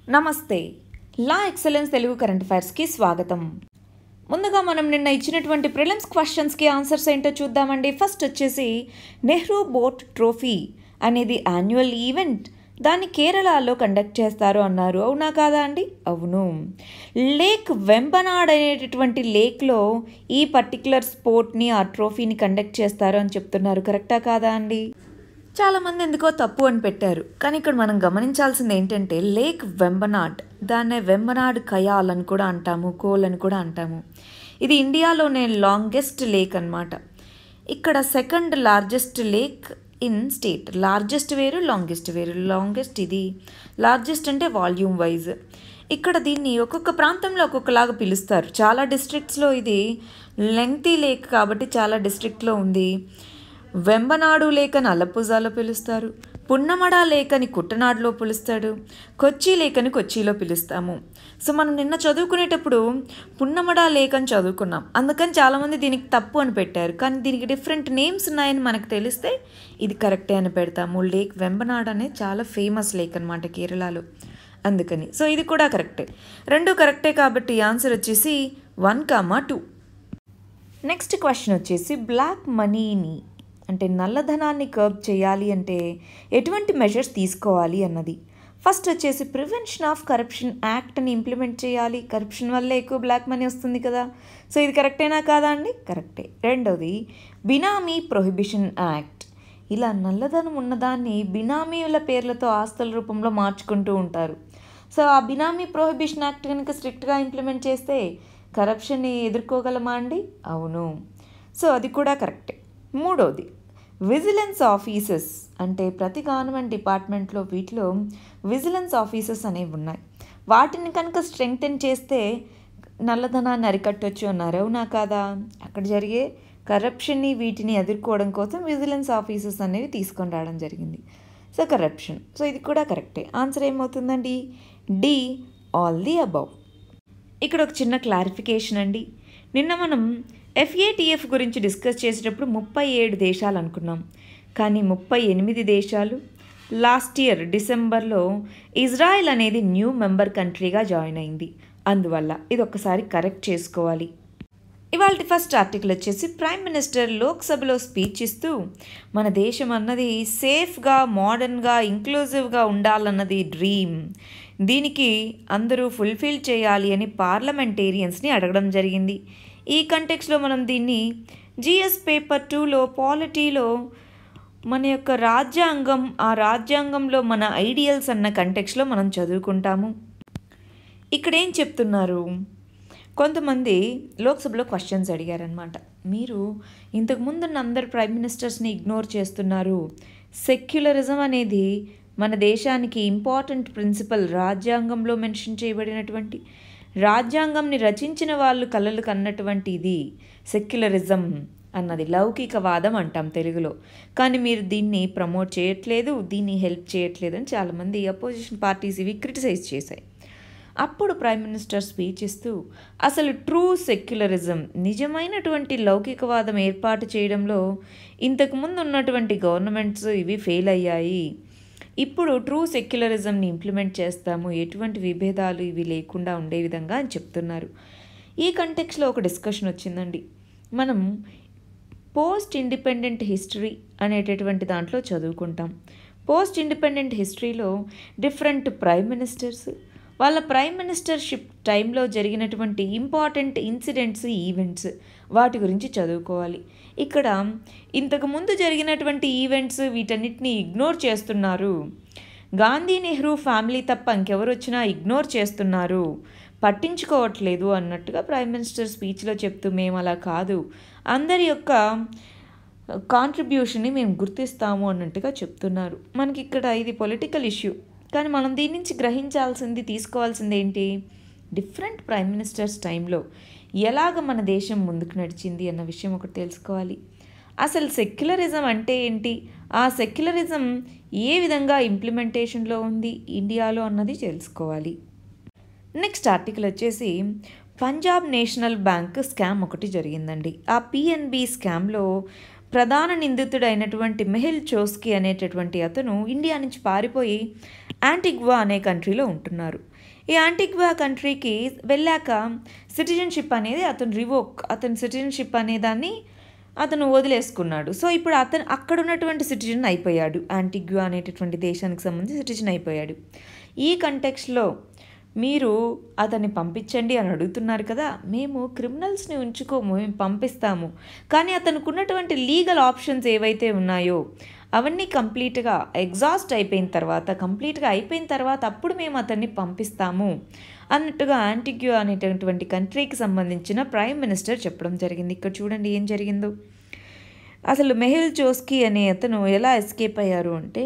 నమస్తే లా ఎక్సలెన్స్ తెలుగు కరెంట్ అఫైర్స్కి స్వాగతం ముందుగా మనం నిన్న ఇచ్చినటువంటి ప్రిలిమ్స్ క్వశ్చన్స్కి ఆన్సర్స్ ఏంటో చూద్దామండి ఫస్ట్ వచ్చేసి నెహ్రూ బోట్ ట్రోఫీ అనేది యాన్యువల్ ఈవెంట్ దాన్ని కేరళలో కండక్ట్ చేస్తారు అన్నారు అవునా కాదా అండి అవును లేక్ వెంబనాడ్ అనేటటువంటి లేక్లో ఈ పర్టికులర్ స్పోర్ట్ని ఆ ట్రోఫీని కండక్ట్ చేస్తారు అని చెప్తున్నారు కరెక్టా కాదా అండి చాలామంది ఎందుకో తప్పు అని పెట్టారు కానీ ఇక్కడ మనం గమనించాల్సింది ఏంటంటే లేక్ వెంబనాడ్ దాన్నే వెంబనాడ్ కయాల్ అని కూడా అంటాము కోల్ అని కూడా అంటాము ఇది ఇండియాలోనే లాంగెస్ట్ లేక్ అన్నమాట ఇక్కడ second largest lake in state largest వేరు లాంగెస్ట్ వేరు లాంగెస్ట్ ఇది లార్జెస్ట్ అంటే వాల్యూమ్ వైజ్ ఇక్కడ దీన్ని ఒక్కొక్క ప్రాంతంలో ఒక్కొక్కలాగా పిలుస్తారు చాలా డిస్ట్రిక్ట్స్లో ఇది లెంగ్తీ లేక్ కాబట్టి చాలా డిస్ట్రిక్ట్లో ఉంది వెంబనాడు లేకని అలపుజాలో పిలుస్తారు పున్నమడ లేకని కుట్టనాడులో పిలుస్తాడు కొచ్చి లేకని కొచ్చిలో పిలుస్తాము సో మనం నిన్న చదువుకునేటప్పుడు పున్నమడ లేక్ అని చదువుకున్నాం అందుకని చాలామంది దీనికి తప్పు అని పెట్టారు కానీ దీనికి డిఫరెంట్ నేమ్స్ ఉన్నాయని మనకు తెలిస్తే ఇది కరెక్టే అని పెడతాము లేక్ వెంబనాడ్ అనేది చాలా ఫేమస్ లేక్ అనమాట కేరళలో అందుకని సో ఇది కూడా కరెక్టే రెండు కరెక్టే కాబట్టి ఆన్సర్ వచ్చేసి one comma two next question వచ్చేసి బ్లాక్ మనీని అంటే నల్లధనాన్ని కర్బ్ చేయాలి అంటే ఎటువంటి మెజర్స్ తీసుకోవాలి అన్నది ఫస్ట్ వచ్చేసి ప్రివెన్షన్ ఆఫ్ కరప్షన్ యాక్ట్ని ఇంప్లిమెంట్ చేయాలి కరప్షన్ వల్ల ఎక్కువ బ్లాక్ మనీ వస్తుంది కదా సో ఇది కరెక్టేనా కాదా అండి కరెక్టే రెండోది బినామీ ప్రొహిబిషన్ యాక్ట్ ఇలా నల్లధనం ఉన్నదాన్ని బినామీల పేర్లతో ఆస్తుల రూపంలో మార్చుకుంటూ ఉంటారు సో ఆ బినామీ ప్రొహిబిషన్ యాక్ట్ కనుక స్ట్రిక్ట్గా ఇంప్లిమెంట్ చేస్తే కరప్షన్ని ఎదుర్కోగలమా అండి అవును సో అది కూడా కరెక్టే మూడోది విజిలెన్స్ ఆఫీసెస్ అంటే ప్రతి గవర్నమెంట్ డిపార్ట్మెంట్లో వీటిలో విజిలెన్స్ ఆఫీసెస్ అనేవి ఉన్నాయి వాటిని కనుక స్ట్రెంగ్తెన్ చేస్తే నల్లధనాన్ని అరికట్టొచ్చు అన్నారు అవునా కాదా అక్కడ జరిగే కరప్షన్ని వీటిని ఎదుర్కోవడం కోసం విజిలెన్స్ ఆఫీసెస్ అనేవి తీసుకొని రావడం జరిగింది సో కరప్షన్ సో ఇది కూడా కరెక్టే ఆన్సర్ ఏమవుతుందండి డి ఆల్ ది అబౌవ్ ఇక్కడ ఒక చిన్న క్లారిఫికేషన్ అండి నిన్న మనం ఎఫ్ఏటిఎఫ్ గురించి డిస్కస్ చేసేటప్పుడు ముప్పై ఏడు దేశాలు అనుకున్నాం కానీ ముప్పై ఎనిమిది దేశాలు లాస్ట్ ఇయర్ డిసెంబర్లో ఇజ్రాయెల్ అనేది న్యూ మెంబర్ కంట్రీగా జాయిన్ అయింది అందువల్ల ఇది ఒక్కసారి కరెక్ట్ చేసుకోవాలి ఇవాళ ఫస్ట్ ఆర్టికల్ వచ్చేసి ప్రైమ్ మినిస్టర్ లోక్సభలో స్పీచ్ ఇస్తూ మన దేశం అన్నది సేఫ్గా మోడర్న్గా ఇంక్లూజివ్గా ఉండాలన్నది డ్రీమ్ దీనికి అందరూ ఫుల్ఫిల్ చేయాలి అని పార్లమెంటేరియన్స్ని అడగడం జరిగింది ఈ కంటెక్స్లో మనం దీన్ని జిఎస్ పేపర్ టూలో పాలిటీలో మన యొక్క రాజ్యాంగం ఆ రాజ్యాంగంలో మన ఐడియల్స్ అన్న కంటెక్స్లో మనం చదువుకుంటాము ఇక్కడ ఏం చెప్తున్నారు కొంతమంది లోక్సభలో క్వశ్చన్స్ అడిగారనమాట మీరు ఇంతకుముందున్న అందరు ప్రైమ్ మినిస్టర్స్ని ఇగ్నోర్ చేస్తున్నారు సెక్యులరిజం అనేది మన దేశానికి ఇంపార్టెంట్ ప్రిన్సిపల్ రాజ్యాంగంలో మెన్షన్ చేయబడినటువంటి రాజ్యాంగంని రచించిన వాళ్ళు కలలు కన్నటువంటి ఇది సెక్యులరిజం అన్నది లౌకికవాదం అంటాం తెలుగులో కానీ మీరు దీన్ని ప్రమోట్ చేయట్లేదు దీన్ని హెల్ప్ చేయట్లేదు అని చాలామంది అపోజిషన్ పార్టీస్ ఇవి క్రిటిసైజ్ చేశాయి అప్పుడు ప్రైమ్ మినిస్టర్ స్పీచ్ ఇస్తూ అసలు ట్రూ సెక్యులరిజం నిజమైనటువంటి లౌకికవాదం ఏర్పాటు చేయడంలో ఇంతకుముందు ఉన్నటువంటి గవర్నమెంట్స్ ఇవి ఫెయిల్ అయ్యాయి ఇప్పుడు ట్రూ సెక్యులరిజంని ఇంప్లిమెంట్ చేస్తాము ఎటువంటి విభేదాలు ఇవి లేకుండా ఉండే విధంగా అని చెప్తున్నారు ఈ కంటెక్స్లో ఒక డిస్కషన్ వచ్చిందండి మనం పోస్ట్ ఇండిపెండెంట్ హిస్టరీ అనేటటువంటి దాంట్లో చదువుకుంటాం పోస్ట్ ఇండిపెండెంట్ హిస్టరీలో డిఫరెంట్ ప్రైమ్ మినిస్టర్స్ వాళ్ళ ప్రైమ్ మినిస్టర్షిప్ టైంలో జరిగినటువంటి ఇంపార్టెంట్ ఇన్సిడెంట్స్ ఈవెంట్స్ వాటి గురించి చదువుకోవాలి ఇక్కడ ఇంతకుముందు జరిగినటువంటి ఈవెంట్స్ వీటన్నిటిని ఇగ్నోర్ చేస్తున్నారు గాంధీ నెహ్రూ ఫ్యామిలీ తప్ప ఇంకెవరు వచ్చినా ఇగ్నోర్ చేస్తున్నారు పట్టించుకోవట్లేదు అన్నట్టుగా ప్రైమ్ మినిస్టర్ స్పీచ్లో చెప్తూ మేము అలా కాదు అందరి యొక్క కాంట్రిబ్యూషన్ని మేము గుర్తిస్తాము అన్నట్టుగా చెప్తున్నారు మనకి ఇక్కడ ఇది పొలిటికల్ ఇష్యూ కానీ మనం దీని నుంచి గ్రహించాల్సింది తీసుకోవాల్సింది ఏంటి డిఫరెంట్ ప్రైమ్ మినిస్టర్స్ టైంలో ఎలాగ మన దేశం ముందుకు నడిచింది అన్న విషయం ఒకటి తెలుసుకోవాలి అసలు సెక్యులరిజం అంటే ఏంటి ఆ సెక్యులరిజం ఏ విధంగా ఇంప్లిమెంటేషన్లో ఉంది ఇండియాలో అన్నది తెలుసుకోవాలి నెక్స్ట్ ఆర్టికల్ వచ్చేసి పంజాబ్ నేషనల్ బ్యాంక్ స్కామ్ ఒకటి జరిగిందండి ఆ పిఎన్బి స్కామ్లో ప్రధాన నిందితుడైనటువంటి మెహిల్ చోస్కి అనేటటువంటి అతను ఇండియా నుంచి పారిపోయి యాంటిగ్వా అనే కంట్రీలో ఉంటున్నారు ఈ యాంటిగ్వా కంట్రీకి వెళ్ళాక సిటిజన్షిప్ అనేది అతను రివోక్ అతని సిటిజన్షిప్ అనే దాన్ని అతను వదిలేసుకున్నాడు సో ఇప్పుడు అతను అక్కడ ఉన్నటువంటి సిటిజన్ అయిపోయాడు యాంటిగ్వా అనేటటువంటి దేశానికి సంబంధించి సిటిజన్ అయిపోయాడు ఈ కంటెక్స్లో మీరు అతన్ని పంపించండి అని అడుగుతున్నారు కదా మేము క్రిమినల్స్ని ఉంచుకోము మేము పంపిస్తాము కానీ అతనికి ఉన్నటువంటి లీగల్ ఆప్షన్స్ ఏవైతే ఉన్నాయో అవన్నీ కంప్లీట్గా ఎగ్జాస్ట్ అయిపోయిన తర్వాత కంప్లీట్గా అయిపోయిన తర్వాత అప్పుడు మేము అతన్ని పంపిస్తాము అన్నట్టుగా యాంటిగ్యూ అనేటటువంటి కంట్రీకి సంబంధించిన ప్రైమ్ మినిస్టర్ చెప్పడం జరిగింది ఇక్కడ చూడండి ఏం జరిగిందో అసలు మెహిల్ చోస్కీ అనే అతను ఎలా ఎస్కేప్ అయ్యారు అంటే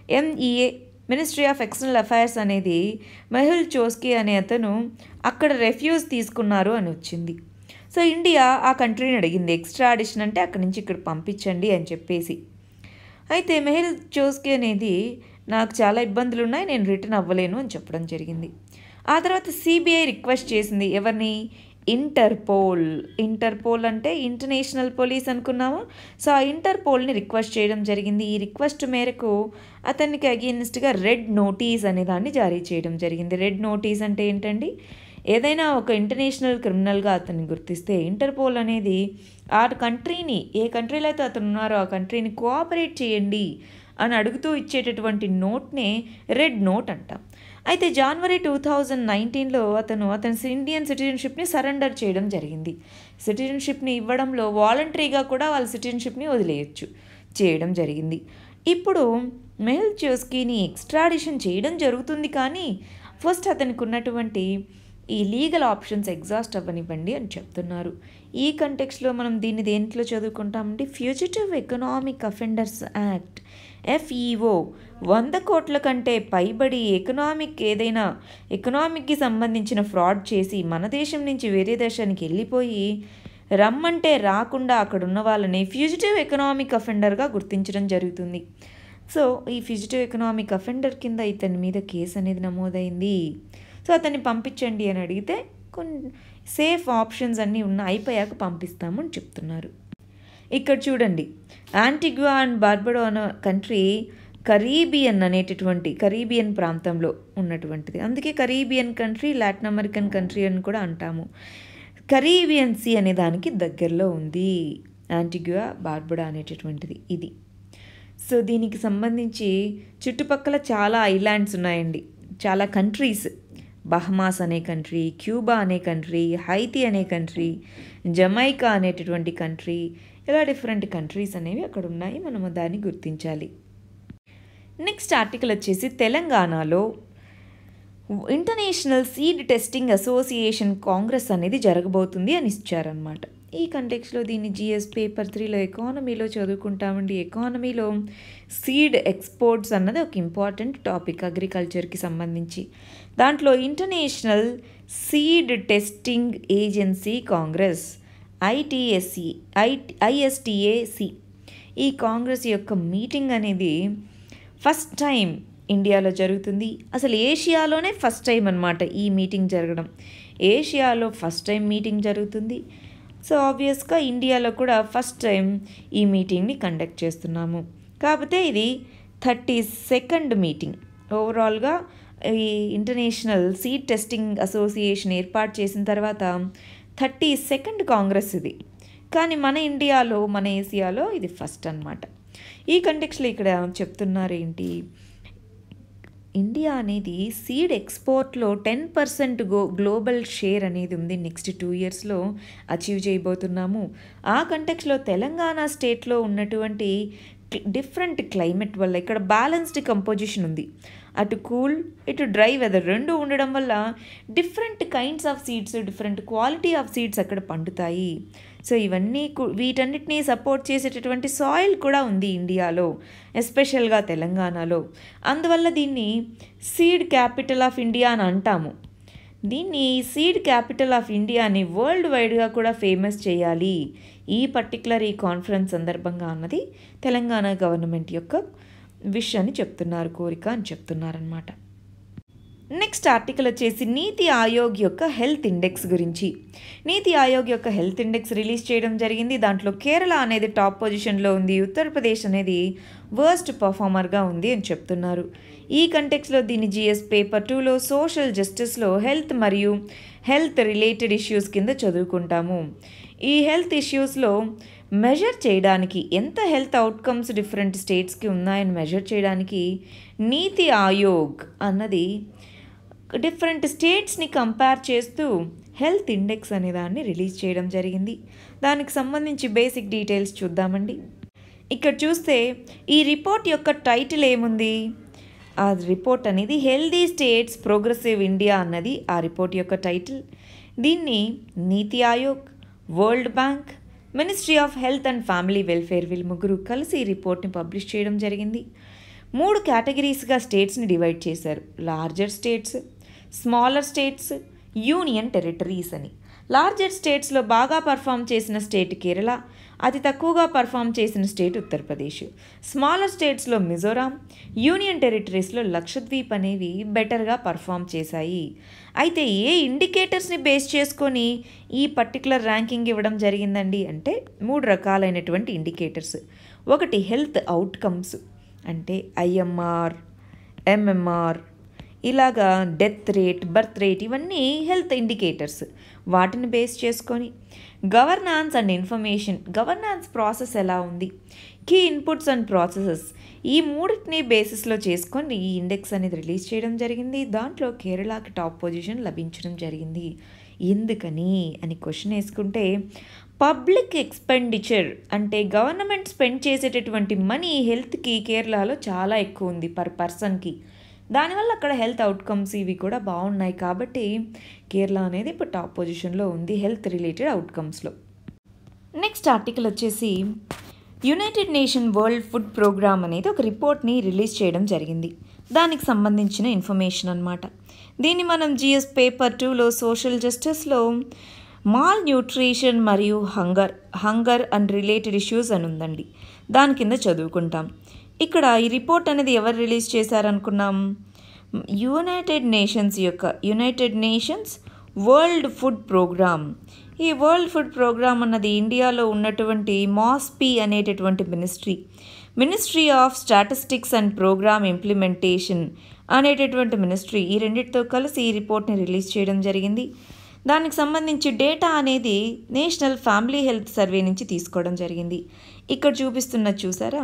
MEA ministry of external affairs అనేది మెహుల్ చోస్కీ అనే అతను అక్కడ రెఫ్యూజ్ తీసుకున్నారు అని వచ్చింది సో ఇండియా ఆ కంట్రీని అడిగింది ఎక్స్ట్రాడిషన్ అంటే అక్కడి నుంచి ఇక్కడ పంపించండి అని చెప్పేసి అయితే మెహుల్ చోస్కీ అనేది నాకు చాలా ఇబ్బందులు ఉన్నాయి నేను రిటర్న్ అవ్వలేను అని చెప్పడం జరిగింది ఆ తర్వాత సిబిఐ రిక్వెస్ట్ చేసింది ఎవరిని ఇంటర్పోల్ ఇంటర్పోల్ అంటే ఇంటర్నేషనల్ పోలీస్ అనుకున్నాము సో ఆ ఇంటర్పోల్ని రిక్వెస్ట్ చేయడం జరిగింది ఈ రిక్వెస్ట్ మేరకు అతనికి అగేన్స్ట్గా రెడ్ నోటీస్ అనే దాన్ని జారీ చేయడం జరిగింది రెడ్ నోటీస్ అంటే ఏంటండి ఏదైనా ఒక ఇంటర్నేషనల్ క్రిమినల్గా అతన్ని గుర్తిస్తే ఇంటర్పోల్ అనేది ఆ కంట్రీని ఏ కంట్రీలో అయితే అతను ఉన్నారో ఆ కంట్రీని కోఆపరేట్ చేయండి అని అడుగుతూ ఇచ్చేటటువంటి నోట్నే రెడ్ నోట్ అంటాం అయితే జనవరి టూ థౌజండ్ నైన్టీన్లో అతను అతని ఇండియన్ సిటిజన్షిప్ని సరెండర్ చేయడం జరిగింది సిటిజన్షిప్ని ఇవ్వడంలో వాలంటరీగా కూడా వాళ్ళ సిటిజన్షిప్ని వదిలేయచ్చు చేయడం జరిగింది ఇప్పుడు మెహల్ చోస్కీని ఎక్స్ట్రాడిషన్ చేయడం జరుగుతుంది కానీ ఫస్ట్ అతనికి ఉన్నటువంటి ఈ లీగల్ ఆప్షన్స్ ఎగ్జాస్ట్ అవ్వనివ్వండి అని చెప్తున్నారు ఈ కంటెక్స్లో మనం దీన్ని దేంట్లో చదువుకుంటామంటే fugitive economic offenders act FEO వంద కోట్ల కంటే పైబడి ఎకనామిక్ ఏదైనా ఎకనామిక్కి సంబంధించిన ఫ్రాడ్ చేసి మన దేశం నుంచి వేరే దేశానికి వెళ్ళిపోయి రమ్మంటే రాకుండా అక్కడ ఉన్న వాళ్ళని ఫ్యూజిటివ్ ఎకనామిక్ అఫెండర్గా గుర్తించడం జరుగుతుంది సో ఈ ఫ్యూజిటివ్ ఎకనామిక్ అఫెండర్ కింద ఇతని మీద కేసు అనేది నమోదైంది సో అతన్ని పంపించండి అని అడిగితే కొన్ని సేఫ్ ఆప్షన్స్ అన్నీ ఉన్న అయిపోయాక పంపిస్తాము అని చెప్తున్నారు ఇక్కడ చూడండి యాంటిగ్వా అండ్ బార్బడో అన్న కంట్రీ కరీబియన్ అనేటటువంటి కరీబియన్ ప్రాంతంలో ఉన్నటువంటిది అందుకే Caribbean country Latin American country అని కూడా అంటాము కరీబియన్ సీ అనే దానికి దగ్గరలో ఉంది యాంటిగ్వా బార్బడా అనేటటువంటిది ఇది సో దీనికి సంబంధించి చుట్టుపక్కల చాలా ఐలాండ్స్ ఉన్నాయండి చాలా కంట్రీస్ బహమాస్ అనే కంట్రీ క్యూబా అనే కంట్రీ హైతి అనే కంట్రీ జమైకా అనేటటువంటి కంట్రీ ఇలా డిఫరెంట్ కంట్రీస్ అనేవి అక్కడ ఉన్నాయి మనము దాన్ని గుర్తించాలి నెక్స్ట్ ఆర్టికల్ వచ్చేసి తెలంగాణలో international seed testing association congress అనేది జరగబోతుంది అని ఇచ్చారనమాట ఈ కంటెక్స్లో దీన్ని జిఎస్ పేపర్ త్రీలో ఎకానమీలో చదువుకుంటామండి ఎకానమీలో సీడ్ ఎక్స్పోర్ట్స్ అన్నది ఒక ఇంపార్టెంట్ టాపిక్ అగ్రికల్చర్కి సంబంధించి దాంట్లో international seed testing agency congress ITSC I ISTAC ఈ కాంగ్రెస్ యొక్క మీటింగ్ అనేది ఫస్ట్ టైం ఇండియాలో జరుగుతుంది అసలు ఏషియాలోనే ఫస్ట్ టైం అనమాట ఈ మీటింగ్ జరగడం ఏషియాలో ఫస్ట్ టైం మీటింగ్ జరుగుతుంది సో ఆబ్వియస్గా ఇండియాలో కూడా ఫస్ట్ టైం ఈ మీటింగ్ని కండక్ట్ చేస్తున్నాము కాకపోతే ఇది థర్టీ సెకండ్ మీటింగ్ ఓవరాల్గా ఈ ఇంటర్నేషనల్ సీడ్ టెస్టింగ్ అసోసియేషన్ ఏర్పాటు చేసిన తర్వాత థర్టీ సెకండ్ కాంగ్రెస్ ఇది కానీ మన ఇండియాలో మన ఏసియాలో ఇది ఫస్ట్ అనమాట ఈ కంటెక్స్లో ఇక్కడ చెప్తున్నారు ఏంటి ఇండియా అనేది సీడ్ ఎక్స్పోర్ట్లో ten percent go global share అనేది ఉంది నెక్స్ట్ టూ ఇయర్స్లో అచీవ్ చేయబోతున్నాము ఆ కంటెక్స్లో తెలంగాణ స్టేట్లో ఉన్నటువంటి డిఫరెంట్ క్లైమేట్ వల్ల ఇక్కడ బ్యాలెన్స్డ్ కంపోజిషన్ ఉంది అటు కూల్ ఇటు డ్రై వెదర్ రెండు ఉండడం వల్ల different kinds of seeds different quality of seeds అక్కడ పండుతాయి సో ఇవన్నీ వీటన్నిటినీ సపోర్ట్ చేసేటటువంటి సాయిల్ కూడా ఉంది ఇండియాలో ఎస్పెషల్గా తెలంగాణలో అందువల్ల దీన్ని సీడ్ క్యాపిటల్ ఆఫ్ ఇండియా అని అంటాము దీన్ని సీడ్ క్యాపిటల్ ఆఫ్ ఇండియాని వరల్డ్ వైడ్గా కూడా ఫేమస్ చేయాలి ఈ పర్టికులర్ ఈ కాన్ఫరెన్స్ సందర్భంగా అన్నది తెలంగాణ గవర్నమెంట్ యొక్క విష్ అని చెప్తున్నారు కోరిక అని చెప్తున్నారనమాట నెక్స్ట్ ఆర్టికల్ వచ్చేసి నీతి ఆయోగ్ యొక్క హెల్త్ ఇండెక్స్ గురించి నీతి ఆయోగ్ యొక్క హెల్త్ ఇండెక్స్ రిలీజ్ చేయడం జరిగింది దాంట్లో కేరళ అనేది టాప్ పొజిషన్లో ఉంది ఉత్తరప్రదేశ్ అనేది వర్స్ట్ పర్ఫార్మర్గా ఉంది అని చెప్తున్నారు ఈ కంటెక్స్లో దీని జిఎస్ పేపర్ టూలో సోషల్ జస్టిస్లో హెల్త్ మరియు హెల్త్ రిలేటెడ్ ఇష్యూస్ కింద చదువుకుంటాము ఈ హెల్త్ ఇష్యూస్లో మెజర్ చేయడానికి ఎంత హెల్త్ అవుట్కమ్స్ డిఫరెంట్ స్టేట్స్కి ఉన్నాయని మెజర్ చేయడానికి నీతి ఆయోగ్ అన్నది డిఫరెంట్ స్టేట్స్ని కంపేర్ చేస్తూ హెల్త్ ఇండెక్స్ అనే దాన్ని రిలీజ్ చేయడం జరిగింది దానికి సంబంధించి బేసిక్ డీటెయిల్స్ చూద్దామండి ఇక్కడ చూస్తే ఈ రిపోర్ట్ యొక్క టైటిల్ ఏముంది ఆ రిపోర్ట్ అనేది హెల్దీ స్టేట్స్ ప్రోగ్రెసివ్ ఇండియా అన్నది ఆ రిపోర్ట్ యొక్క టైటిల్ దీన్ని NITI Aayog world bank ministry of health and family welfare వీళ్ళు ముగ్గురు కలిసి ఈ రిపోర్ట్ని పబ్లిష్ చేయడం జరిగింది మూడు కేటగిరీస్గా స్టేట్స్ని డివైడ్ చేశారు larger states smaller states union territories అని లార్జర్ స్టేట్స్లో బాగా పర్ఫామ్ చేసిన స్టేట్ కేరళ అతి తక్కువగా పర్ఫామ్ చేసిన స్టేట్ ఉత్తరప్రదేశ్ స్మాలర్ స్టేట్స్లో మిజోరాం యూనియన్ టెరిటరీస్లో లక్షద్వీప్ అనేవి బెటర్గా పర్ఫామ్ చేశాయి అయితే ఏ ఇండికేటర్స్ని బేస్ చేసుకొని ఈ పర్టికులర్ ర్యాంకింగ్ ఇవ్వడం జరిగిందండి అంటే మూడు రకాలైనటువంటి ఇండికేటర్స్ ఒకటి హెల్త్ అవుట్కమ్స్ అంటే ఐఎంఆర్ ఎంఎంఆర్ ఇలాగా డెత్ రేట్ బర్త్ రేట్ ఇవన్నీ హెల్త్ ఇండికేటర్స్ వాటిని బేస్ చేసుకొని governance and information governance process ఎలా ఉంది కీ ఇన్పుట్స్ అండ్ ప్రాసెసెస్ ఈ మూడింటిని బేసిస్లో చేసుకొని ఈ ఇండెక్స్ అనేది రిలీజ్ చేయడం జరిగింది దాంట్లో కేరళకి టాప్ పొజిషన్ లభించడం జరిగింది ఎందుకని అని క్వశ్చన్ వేసుకుంటే పబ్లిక్ ఎక్స్పెండిచర్ అంటే గవర్నమెంట్ స్పెండ్ చేసేటటువంటి మనీ హెల్త్కి కేరళలో చాలా ఎక్కువ ఉంది పర్ పర్సన్కి దానివల్ల అక్కడ హెల్త్ అవుట్కమ్స్ ఇవి కూడా బాగున్నాయి కాబట్టి కేరళ అనేది ఇప్పుడు టాప్ పొజిషన్లో ఉంది హెల్త్ రిలేటెడ్ అవుట్కమ్స్లో నెక్స్ట్ ఆర్టికల్ వచ్చేసి united nation world food programme అనేది ఒక రిపోర్ట్ని రిలీజ్ చేయడం జరిగింది దానికి సంబంధించిన ఇన్ఫర్మేషన్ అనమాట దీన్ని మనం జిఎస్ పేపర్ టూలో సోషల్ జస్టిస్లో మాల్ న్యూట్రిషన్ మరియు hunger hunger and related issues అని ఉందండి దాని కింద చదువుకుంటాం ఇక్కడ ఈ రిపోర్ట్ అనేది ఎవరు రిలీజ్ చేశారనుకున్నాం యునైటెడ్ నేషన్స్ యొక్క united nations world food programme ఈ వరల్డ్ ఫుడ్ ప్రోగ్రామ్ అన్నది ఇండియాలో ఉన్నటువంటి మాస్పీ అనేటటువంటి ministry ministry of statistics and programme implementation అనేటటువంటి మినిస్ట్రీ ఈ రెండింటితో కలిసి ఈ రిపోర్ట్ని రిలీజ్ చేయడం జరిగింది దానికి సంబంధించి డేటా అనేది నేషనల్ ఫ్యామిలీ హెల్త్ సర్వే నుంచి తీసుకోవడం జరిగింది ఇక్కడ చూపిస్తున్న చూసారా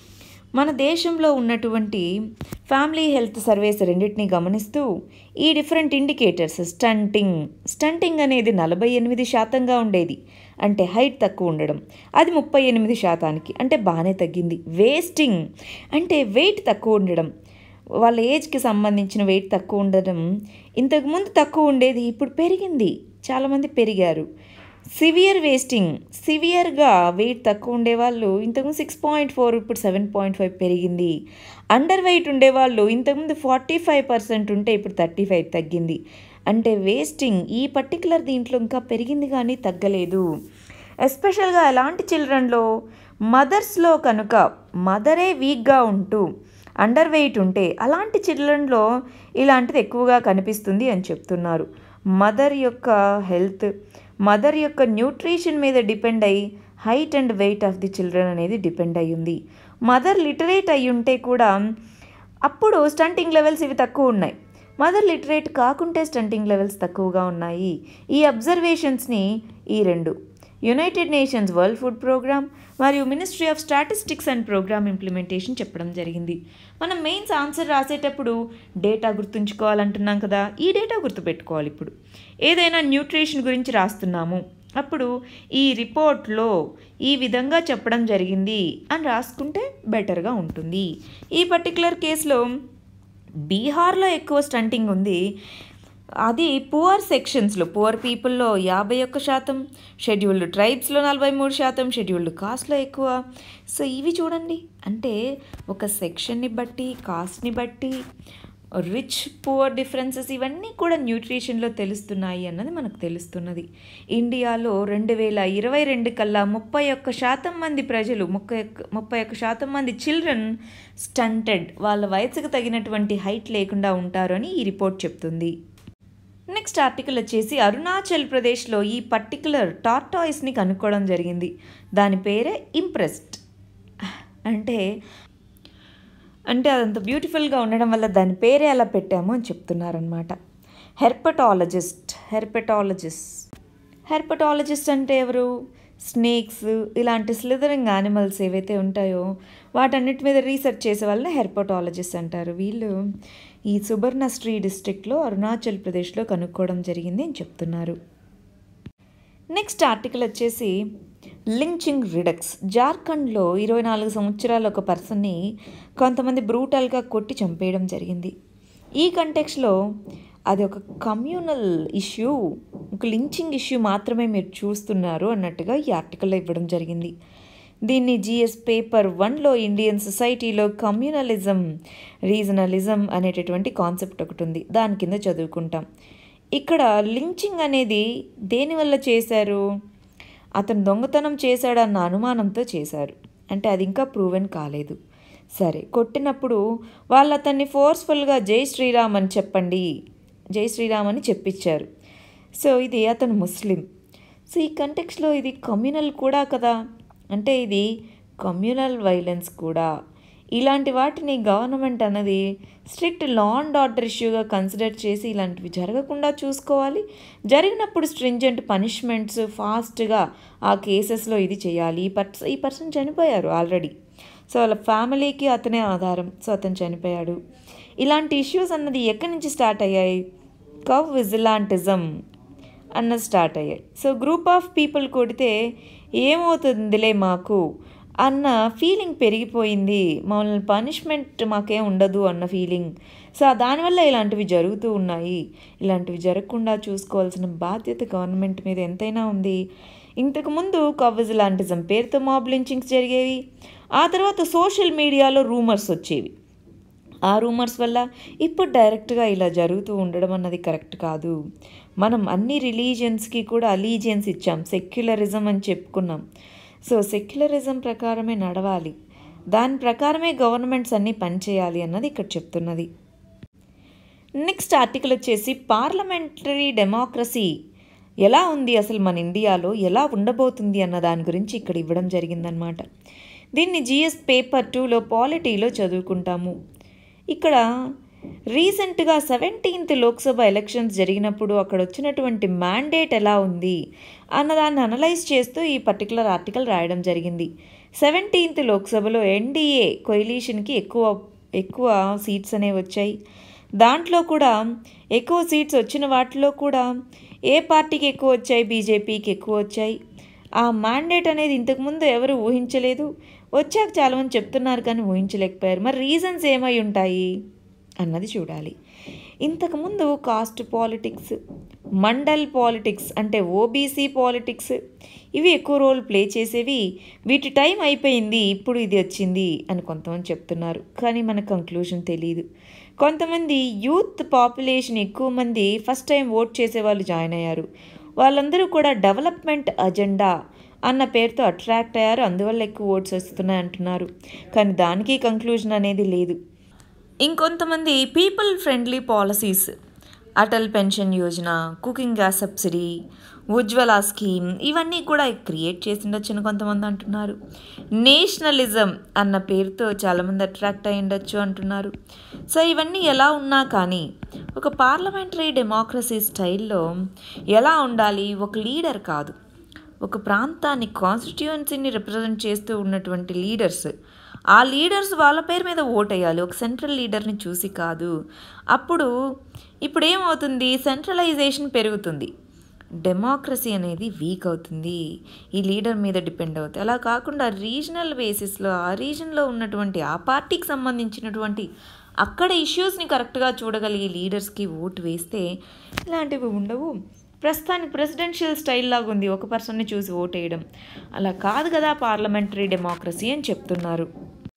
మన దేశంలో ఉన్నటువంటి ఫ్యామిలీ హెల్త్ సర్వేస్ రెండింటిని గమనిస్తూ ఈ డిఫరెంట్ ఇండికేటర్స్ స్టంటింగ్ స్టంటింగ్ అనేది నలభై ఎనిమిది శాతంగా ఉండేది అంటే హైట్ తక్కువ ఉండడం అది ముప్పై ఎనిమిది శాతానికి అంటే బాగానే తగ్గింది వేస్టింగ్ అంటే వెయిట్ తక్కువ ఉండడం వాళ్ళ ఏజ్కి సంబంధించిన వెయిట్ తక్కువ ఉండడం ఇంతకుముందు తక్కువ ఉండేది ఇప్పుడు పెరిగింది చాలామంది పెరిగారు సివియర్ వేస్టింగ్ సివియర్గా వెయిట్ తక్కువ ఉండేవాళ్ళు ఇంతకుముందు సిక్స్ పాయింట్ ఫోర్ ఇప్పుడు సెవెన్ పాయింట్ ఫైవ్ పెరిగింది అండర్ వెయిట్ ఉండేవాళ్ళు ఇంతకుముందు ఫార్టీ ఫైవ్ పర్సెంట్ ఉంటే ఇప్పుడు థర్టీ ఫైవ్ తగ్గింది అంటే వేస్టింగ్ ఈ పర్టికులర్ దీంట్లో ఇంకా పెరిగింది కానీ తగ్గలేదు ఎస్పెషల్గా ఎలాంటి చిల్డ్రన్లో మదర్స్లో కనుక మదరే వీక్గా ఉంటూ అండర్ వెయిట్ ఉంటే అలాంటి చిల్డ్రన్లో ఇలాంటిది ఎక్కువగా కనిపిస్తుంది అని చెప్తున్నారు మదర్ యొక్క హెల్త్ మదర్ యొక్క న్యూట్రిషన్ మీద డిపెండ్ అయ్యి height and weight of the children అనేది డిపెండ్ అయి ఉంది మదర్ లిటరేట్ అయి ఉంటే కూడా అప్పుడు స్టంటింగ్ లెవెల్స్ ఇవి తక్కువ ఉన్నాయి మదర్ లిటరేట్ కాకుంటే స్టంటింగ్ లెవెల్స్ తక్కువగా ఉన్నాయి ఈ అబ్జర్వేషన్స్ని ఈ రెండు united nations world food programme మరియు ministry of statistics and programme implementation చెప్పడం జరిగింది మనం మెయిన్స్ ఆన్సర్ రాసేటప్పుడు డేటా గుర్తుంచుకోవాలంటున్నాం కదా ఈ డేటా గుర్తుపెట్టుకోవాలి ఇప్పుడు ఏదైనా న్యూట్రిషన్ గురించి రాస్తున్నాము అప్పుడు ఈ రిపోర్ట్లో ఈ విధంగా చెప్పడం జరిగింది అని రాసుకుంటే బెటర్గా ఉంటుంది ఈ పర్టికులర్ కేసులో బీహార్లో ఎక్కువ స్టంటింగ్ ఉంది అది పువర్ సెక్షన్స్లో పువర్ పీపుల్లో యాభై ఒక్క శాతం షెడ్యూల్డ్ ట్రైబ్స్లో నలభై మూడు శాతం షెడ్యూల్డ్ కాస్ట్లో ఎక్కువ సో ఇవి చూడండి అంటే ఒక సెక్షన్ని బట్టి కాస్ట్ని బట్టి రిచ్ పువర్ డిఫరెన్సెస్ ఇవన్నీ కూడా న్యూట్రిషన్లో తెలుస్తున్నాయి అన్నది మనకు తెలుస్తున్నది ఇండియాలో రెండు వేల ఇరవై రెండు కల్లా ముప్పై ఒక్క శాతం మంది ప్రజలు ముప్పై ఒక్క ముప్పై ఒక్క శాతం మంది చిల్డ్రన్ స్టంటెడ్ వాళ్ళ వయసుకు తగినటువంటి హైట్ లేకుండా ఉంటారు అని ఈ రిపోర్ట్ చెప్తుంది నెక్స్ట్ ఆర్టికల్ వచ్చేసి అరుణాచల్ ప్రదేశ్లో ఈ పర్టికులర్ టార్టాయిస్ని కనుక్కోవడం జరిగింది దాని పేరే ఇంప్రెస్డ్ అంటే అంటే అదంత బ్యూటిఫుల్గా ఉండడం వల్ల దాని పేరే అలా పెట్టాము అని చెప్తున్నారనమాట హెర్పటాలజిస్ట్ హెర్పటాలజిస్ట్ హెర్పటాలజిస్ట్ అంటే ఎవరు స్నేక్స్ ఇలాంటి స్లిదరింగ్ యానిమల్స్ ఏవైతే ఉంటాయో వాటన్నిటి మీద రీసెర్చ్ చేసే వాళ్ళని హెర్పటాలజిస్ట్ అంటారు వీళ్ళు ఈ సుబర్ణశ్రీ డిస్ట్రిక్ట్లో అరుణాచల్ ప్రదేశ్లో కనుక్కోవడం జరిగింది అని చెప్తున్నారు నెక్స్ట్ ఆర్టికల్ వచ్చేసి లించింగ్ రిడక్స్ జార్ఖండ్లో ఇరవై నాలుగు సంవత్సరాల ఒక పర్సన్ని కొంతమంది బ్రూటల్గా కొట్టి చంపేయడం జరిగింది ఈ కంటెక్స్లో అది ఒక కమ్యూనల్ ఇష్యూ ఒక లించింగ్ ఇష్యూ మాత్రమే మీరు చూస్తున్నారు అన్నట్టుగా ఈ ఆర్టికల్లో ఇవ్వడం జరిగింది దీన్ని జిఎస్ పేపర్ వన్లో ఇండియన్ సొసైటీలో కమ్యూనలిజం రీజనలిజం అనేటటువంటి కాన్సెప్ట్ ఒకటి ఉంది దాని కింద చదువుకుంటాం ఇక్కడ లించింగ్ అనేది దేనివల్ల చేశారు అతను దొంగతనం చేశాడన్న అనుమానంతో చేశారు అంటే అది ఇంకా ప్రూవెన్ కాలేదు సరే కొట్టినప్పుడు వాళ్ళు అతన్ని ఫోర్స్ఫుల్గా జై శ్రీరామ్ అని చెప్పండి జై శ్రీరామ్ అని చెప్పించారు సో ఇది అతను ముస్లిం సో ఈ కంటెక్స్లో ఇది కమ్యూనల్ కూడా కదా అంటే ఇది కమ్యూనల్ వైలెన్స్ కూడా ఇలాంటి వాటిని గవర్నమెంట్ అన్నది స్ట్రిక్ట్ లా అండ్ ఆర్డర్ ఇష్యూగా కన్సిడర్ చేసి ఇలాంటివి జరగకుండా చూసుకోవాలి జరిగినప్పుడు స్ట్రింజెంట్ పనిష్మెంట్స్ ఫాస్ట్గా ఆ కేసెస్లో ఇది చేయాలి ఈ పర్స్ ఈ పర్సన్ చనిపోయారు ఆల్రెడీ సో వాళ్ళ ఫ్యామిలీకి అతనే ఆధారం సో అతను చనిపోయాడు ఇలాంటి ఇష్యూస్ అన్నది ఎక్కడి నుంచి స్టార్ట్ అయ్యాయి కవ్ విజిలాంటిజం అన్న స్టార్ట్ అయ్యాయి సో గ్రూప్ ఆఫ్ పీపుల్ కొడితే ఏమవుతుందిలే మాకు అన్న ఫీలింగ్ పెరిగిపోయింది మమ్మల్ని పనిష్మెంట్ మాకేం ఉండదు అన్న ఫీలింగ్ సో దానివల్ల ఇలాంటివి జరుగుతూ ఉన్నాయి ఇలాంటివి జరగకుండా చూసుకోవాల్సిన బాధ్యత గవర్నమెంట్ మీద ఎంతైనా ఉంది ఇంతకుముందు కవ్విజిలాంటిజం పేరుతో మాబ్ లించింగ్స్ జరిగేవి ఆ తర్వాత సోషల్ మీడియాలో రూమర్స్ వచ్చేవి ఆ రూమర్స్ వల్ల ఇప్పుడు డైరెక్ట్గా ఇలా జరుగుతూ ఉండడం అన్నది కరెక్ట్ కాదు మనం అన్ని రిలీజియన్స్కి కూడా అలీజియన్స్ ఇచ్చాం సెక్యులరిజం అని చెప్పుకున్నాం సో సెక్యులరిజం ప్రకారమే నడవాలి దాని ప్రకారమే గవర్నమెంట్స్ అన్నీ పనిచేయాలి అన్నది ఇక్కడ చెప్తున్నది నెక్స్ట్ ఆర్టికల్ వచ్చేసి పార్లమెంటరీ డెమోక్రసీ ఎలా ఉంది అసలు మన ఇండియాలో ఎలా ఉండబోతుంది అన్న దాని గురించి ఇక్కడ ఇవ్వడం జరిగిందనమాట దీన్ని జిఎస్ పేపర్ టూలో పాలిటీలో చదువుకుంటాము ఇక్కడ రీసెంట్గా సెవెంటీన్త్ లోక్సభ ఎలక్షన్స్ జరిగినప్పుడు అక్కడ వచ్చినటువంటి మ్యాండేట్ ఎలా ఉంది అన్నదాన్ని అనలైజ్ చేస్తూ ఈ పర్టికులర్ ఆర్టికల్ రాయడం జరిగింది సెవెంటీన్త్ లోక్సభలో ఎన్డీఏ కొయిలీషన్కి ఎక్కువ ఎక్కువ సీట్స్ అనేవి వచ్చాయి దాంట్లో కూడా ఎక్కువ సీట్స్ వచ్చిన వాటిలో కూడా ఏ పార్టీకి ఎక్కువ వచ్చాయి బీజేపీకి ఎక్కువ వచ్చాయి ఆ మ్యాండేట్ అనేది ఇంతకుముందు ఎవరు ఊహించలేదు వచ్చాక చాలామంది చెప్తున్నారు కానీ ఊహించలేకపోయారు మరి రీజన్స్ ఏమై ఉంటాయి అన్నది చూడాలి ఇంతకుముందు కాస్ట్ పాలిటిక్స్ మండల్ పాలిటిక్స్ అంటే ఓబీసీ పాలిటిక్స్ ఇవి ఎక్కువ రోల్ ప్లే చేసేవి వీటి టైం అయిపోయింది ఇప్పుడు ఇది వచ్చింది అని కొంతమంది చెప్తున్నారు కానీ మన కంక్లూజన్ తెలియదు కొంతమంది యూత్ పాపులేషన్ ఎక్కువ మంది ఫస్ట్ టైం ఓట్ చేసే వాళ్ళు జాయిన్ అయ్యారు వాళ్ళందరూ కూడా డెవలప్మెంట్ అజెండా అన్న పేరుతో అట్రాక్ట్ అయ్యారు అందువల్ల ఎక్కువ ఓట్స్ వస్తున్నాయి అంటున్నారు కానీ దానికి కంక్లూజన్ అనేది లేదు ఇంకొంతమంది people friendly policies Atal pension yojana cooking gas subsidy Ujjwala scheme ఇవన్నీ కూడా క్రియేట్ చేసిండొచ్చని కొంతమంది అంటున్నారు నేషనలిజం అన్న పేరుతో చాలామంది అట్రాక్ట్ అయి ఉండొచ్చు అంటున్నారు సో ఇవన్నీ ఎలా ఉన్నా కానీ ఒక పార్లమెంటరీ డెమోక్రసీ స్టైల్లో ఎలా ఉండాలి ఒక లీడర్ కాదు ఒక ప్రాంతాన్ని కాన్స్టిట్యుయెన్సీని రిప్రజెంట్ చేస్తూ ఉన్నటువంటి లీడర్స్ ఆ లీడర్స్ వాళ్ళ పేరు మీద ఓటేయాలి ఒక సెంట్రల్ లీడర్ని చూసి కాదు అప్పుడు ఇప్పుడు ఏమవుతుంది సెంట్రలైజేషన్ పెరుగుతుంది డెమోక్రసీ అనేది వీక్ అవుతుంది ఈ లీడర్ మీద డిపెండ్ అవుతుంది అలా కాకుండా రీజనల్ బేసిస్లో ఆ రీజన్లో ఉన్నటువంటి ఆ పార్టీకి సంబంధించినటువంటి అక్కడ ఇష్యూస్ని కరెక్ట్గా చూడగలిగే లీడర్స్కి ఓటు వేస్తే ఇలాంటివి ఉండవు ప్రస్తుతానికి ప్రెసిడెన్షియల్ స్టైల్ లాగా ఉంది ఒక పర్సన్ని చూసి ఓటేయడం అలా కాదు కదా పార్లమెంటరీ డెమోక్రసీ అని చెప్తున్నారు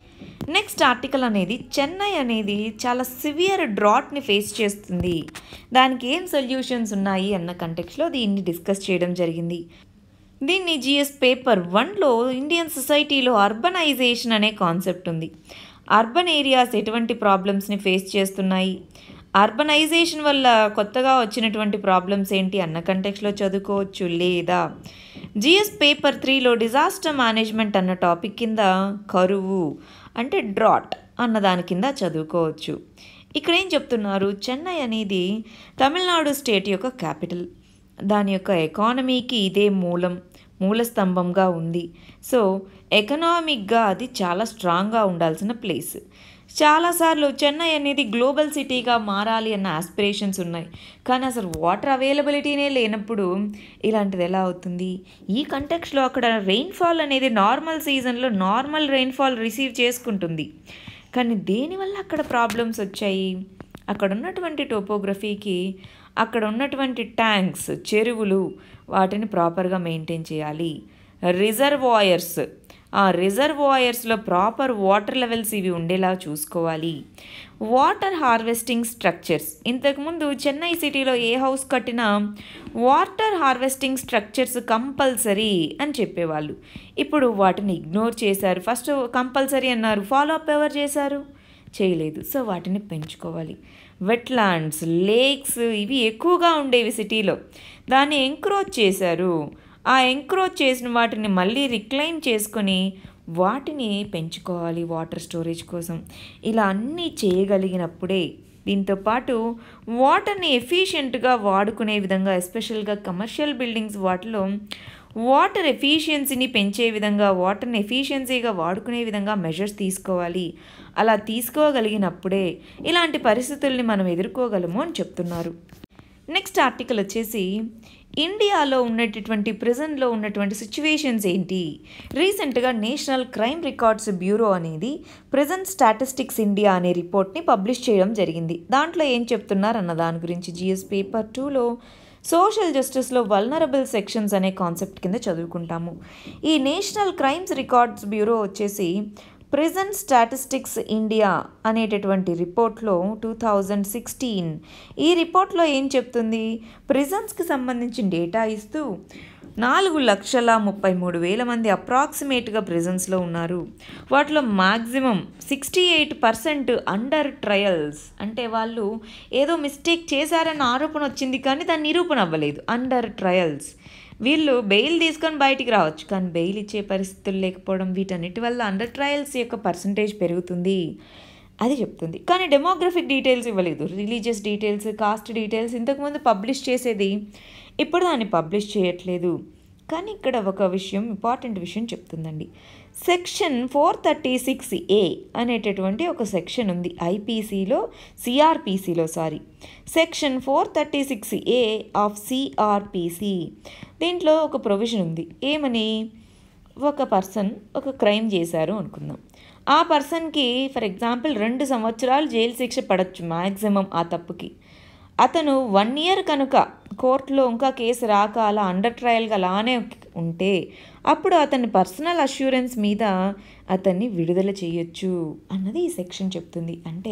నెక్స్ట్ ఆర్టికల్ అనేది చెన్నై అనేది చాలా సివియర్ డ్రాట్ని ఫేస్ చేస్తుంది దానికి ఏం సొల్యూషన్స్ ఉన్నాయి అన్న కంటెక్స్లో దీన్ని డిస్కస్ చేయడం జరిగింది దీన్ని జిఎస్ పేపర్ వన్లో ఇండియన్ సొసైటీలో అర్బనైజేషన్ అనే కాన్సెప్ట్ ఉంది అర్బన్ ఏరియాస్ ఎటువంటి ప్రాబ్లమ్స్ని ఫేస్ చేస్తున్నాయి అర్బనైజేషన్ వల్ల కొత్తగా వచ్చినటువంటి ప్రాబ్లమ్స్ ఏంటి అన్న కంటెక్స్లో చదువుకోవచ్చు లేదా జిఎస్ పేపర్ త్రీలో డిజాస్టర్ మేనేజ్మెంట్ అన్న టాపిక్ కింద కరువు అంటే డ్రాట్ అన్న దాని కింద చదువుకోవచ్చు ఇక్కడ ఏం చెప్తున్నారు చెన్నై అనేది తమిళనాడు స్టేట్ యొక్క క్యాపిటల్ దాని యొక్క ఎకానమీకి ఇదే మూలం మూల స్తంభంగా ఉంది సో ఎకనామిక్గా అది చాలా స్ట్రాంగ్గా ఉండాల్సిన ప్లేస్ చాలాసార్లు చెన్నై అనేది గ్లోబల్ సిటీగా మారాలి అన్న ఆస్పిరేషన్స్ ఉన్నాయి కానీ అసలు వాటర్ అవైలబిలిటీనే లేనప్పుడు ఇలాంటిది ఎలా అవుతుంది ఈ కంటెక్స్లో అక్కడ రెయిన్ఫాల్ అనేది నార్మల్ సీజన్లో నార్మల్ రెయిన్ఫాల్ రిసీవ్ చేసుకుంటుంది కానీ దేనివల్ల అక్కడ ప్రాబ్లమ్స్ వచ్చాయి అక్కడ ఉన్నటువంటి టోపోగ్రఫీకి అక్కడ ఉన్నటువంటి ట్యాంక్స్ చెరువులు వాటిని ప్రాపర్గా మెయింటైన్ చేయాలి రిజర్వాయర్స్ ఆ రిజర్వాయర్స్లో ప్రాపర్ వాటర్ లెవెల్స్ ఇవి ఉండేలా చూసుకోవాలి వాటర్ హార్వెస్టింగ్ స్ట్రక్చర్స్ ఇంతకుముందు చెన్నై సిటీలో ఏ హౌస్ కట్టినా వాటర్ హార్వెస్టింగ్ స్ట్రక్చర్స్ కంపల్సరీ అని చెప్పేవాళ్ళు ఇప్పుడు వాటిని ఇగ్నోర్ చేశారు ఫస్ట్ కంపల్సరీ అన్నారు ఫాలో అప్ ఎవరు చేశారు చేయలేదు సో వాటిని పెంచుకోవాలి వెట్లాండ్స్ లేక్స్ ఇవి ఎక్కువగా ఉండేవి సిటీలో దాన్ని ఎంక్రోచ్ చేశారు ఆ ఎంక్రోచ్ చేసిన వాటిని మళ్ళీ రిక్లైన్ చేసుకొని వాటిని పెంచుకోవాలి వాటర్ స్టోరేజ్ కోసం ఇలా అన్నీ చేయగలిగినప్పుడే దీంతో పాటు వాటర్ని ఎఫిషియెంట్గా వాడుకునే విధంగా ఎస్పెషల్గా కమర్షియల్ బిల్డింగ్స్ వాటిలో వాటర్ ఎఫిషియన్సీని పెంచే విధంగా వాటర్ని ఎఫిషియన్సీగా వాడుకునే విధంగా మెజర్స్ తీసుకోవాలి అలా తీసుకోగలిగినప్పుడే ఇలాంటి పరిస్థితుల్ని మనం ఎదుర్కోగలము అని చెప్తున్నారు నెక్స్ట్ ఆర్టికల్ వచ్చేసి ఇండియాలో ఉన్నటువంటి ప్రిజన్లో ఉన్నటువంటి సిచ్యువేషన్స్ ఏంటి రీసెంట్గా నేషనల్ క్రైమ్ రికార్డ్స్ బ్యూరో అనేది ప్రిజన్ స్టాటిస్టిక్స్ ఇండియా అనే రిపోర్ట్ని పబ్లిష్ చేయడం జరిగింది దాంట్లో ఏం చెప్తున్నారు అన్న దాని గురించి జిఎస్ పేపర్ టూలో సోషల్ జస్టిస్లో వల్నరబుల్ సెక్షన్స్ అనే కాన్సెప్ట్ కింద చదువుకుంటాము ఈ నేషనల్ క్రైమ్స్ రికార్డ్స్ బ్యూరో వచ్చేసి ప్రిజన్ స్టాటిస్టిక్స్ ఇండియా అనేటటువంటి రిపోర్ట్లో టూ థౌజండ్ సిక్స్టీన్ ఈ రిపోర్ట్లో ఏం చెప్తుంది ప్రిజన్స్కి సంబంధించిన డేటా ఇస్తూ నాలుగు లక్షల ముప్పై మూడు వేల మంది అప్రాక్సిమేట్గా ప్రిజన్స్లో ఉన్నారు వాటిలో maximum sixty eight percent under trials అంటే వాళ్ళు ఏదో మిస్టేక్ చేశారన్న ఆరోపణ వచ్చింది కానీ దాని నిరూపణ అవ్వలేదు అండర్ ట్రయల్స్ వీళ్ళు బెయిల్ తీసుకొని బయటికి రావచ్చు కానీ బెయిల్ ఇచ్చే పరిస్థితులు లేకపోవడం వీటన్నిటి వల్ల అండర్ ట్రయల్స్ యొక్క పర్సంటేజ్ పెరుగుతుంది అది చెప్తుంది కానీ డెమోగ్రఫిక్ డీటెయిల్స్ ఇవ్వలేదు రిలీజియస్ డీటెయిల్స్ కాస్ట్ డీటెయిల్స్ ఇంతకుముందు పబ్లిష్ చేసేది ఇప్పుడు దాన్ని పబ్లిష్ చేయట్లేదు కానీ ఇక్కడ ఒక విషయం ఇంపార్టెంట్ విషయం చెప్తుందండి section four thirty six A అనేటటువంటి ఒక సెక్షన్ ఉంది ఐపీసీలో సిఆర్పిసిలో sorry section four thirty six A of CrPC దీంట్లో ఒక ప్రొవిజన్ ఉంది ఏమని ఒక పర్సన్ ఒక క్రైమ్ చేశారు అనుకుందాం ఆ పర్సన్కి ఫర్ ఎగ్జాంపుల్ రెండు సంవత్సరాలు జైలు శిక్ష పడవచ్చు మ్యాక్సిమం ఆ తప్పుకి అతను వన్ ఇయర్ కనుక కోర్టులో ఇంకా కేసు రాక అలా అండర్ ట్రయల్గా అలానే ఉంటే అప్పుడు అతని పర్సనల్ అష్యూరెన్స్ మీద అతన్ని విడుదల చేయొచ్చు అన్నది ఈ సెక్షన్ చెప్తుంది అంటే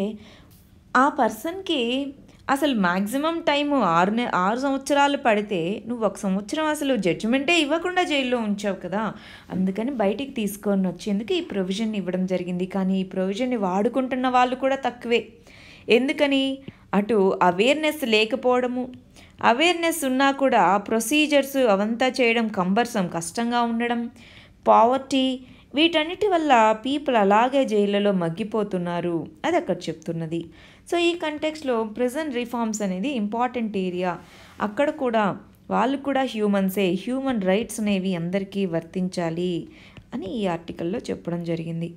ఆ పర్సన్కి అసలు మ్యాక్సిమం టైం ఆరు నె ఆరు సంవత్సరాలు పడితే నువ్వు ఒక సంవత్సరం అసలు జడ్జిమెంటే ఇవ్వకుండా జైల్లో ఉంచావు కదా అందుకని బయటికి తీసుకొని వచ్చేందుకు ఈ ప్రొవిజన్ ఇవ్వడం జరిగింది కానీ ఈ ప్రొవిజన్ని వాడుకుంటున్న వాళ్ళు కూడా తక్కువే ఎందుకని అటు అవేర్నెస్ లేకపోవడము అవేర్నెస్ ఉన్నా కూడా ప్రొసీజర్స్ అవంతా చేయడం కంబర్సం కష్టంగా ఉండడం పావర్టీ వీటన్నిటి వల్ల పీపుల్ అలాగే జైళ్ళలో మగ్గిపోతున్నారు అది అక్కడ చెప్తున్నది సో ఈ కంటెక్స్లో ప్రెజెంట్ రిఫార్మ్స్ అనేది ఇంపార్టెంట్ ఏరియా అక్కడ కూడా వాళ్ళు కూడా హ్యూమన్సే హ్యూమన్ రైట్స్ అనేవి అందరికీ వర్తించాలి అని ఈ ఆర్టికల్లో చెప్పడం జరిగింది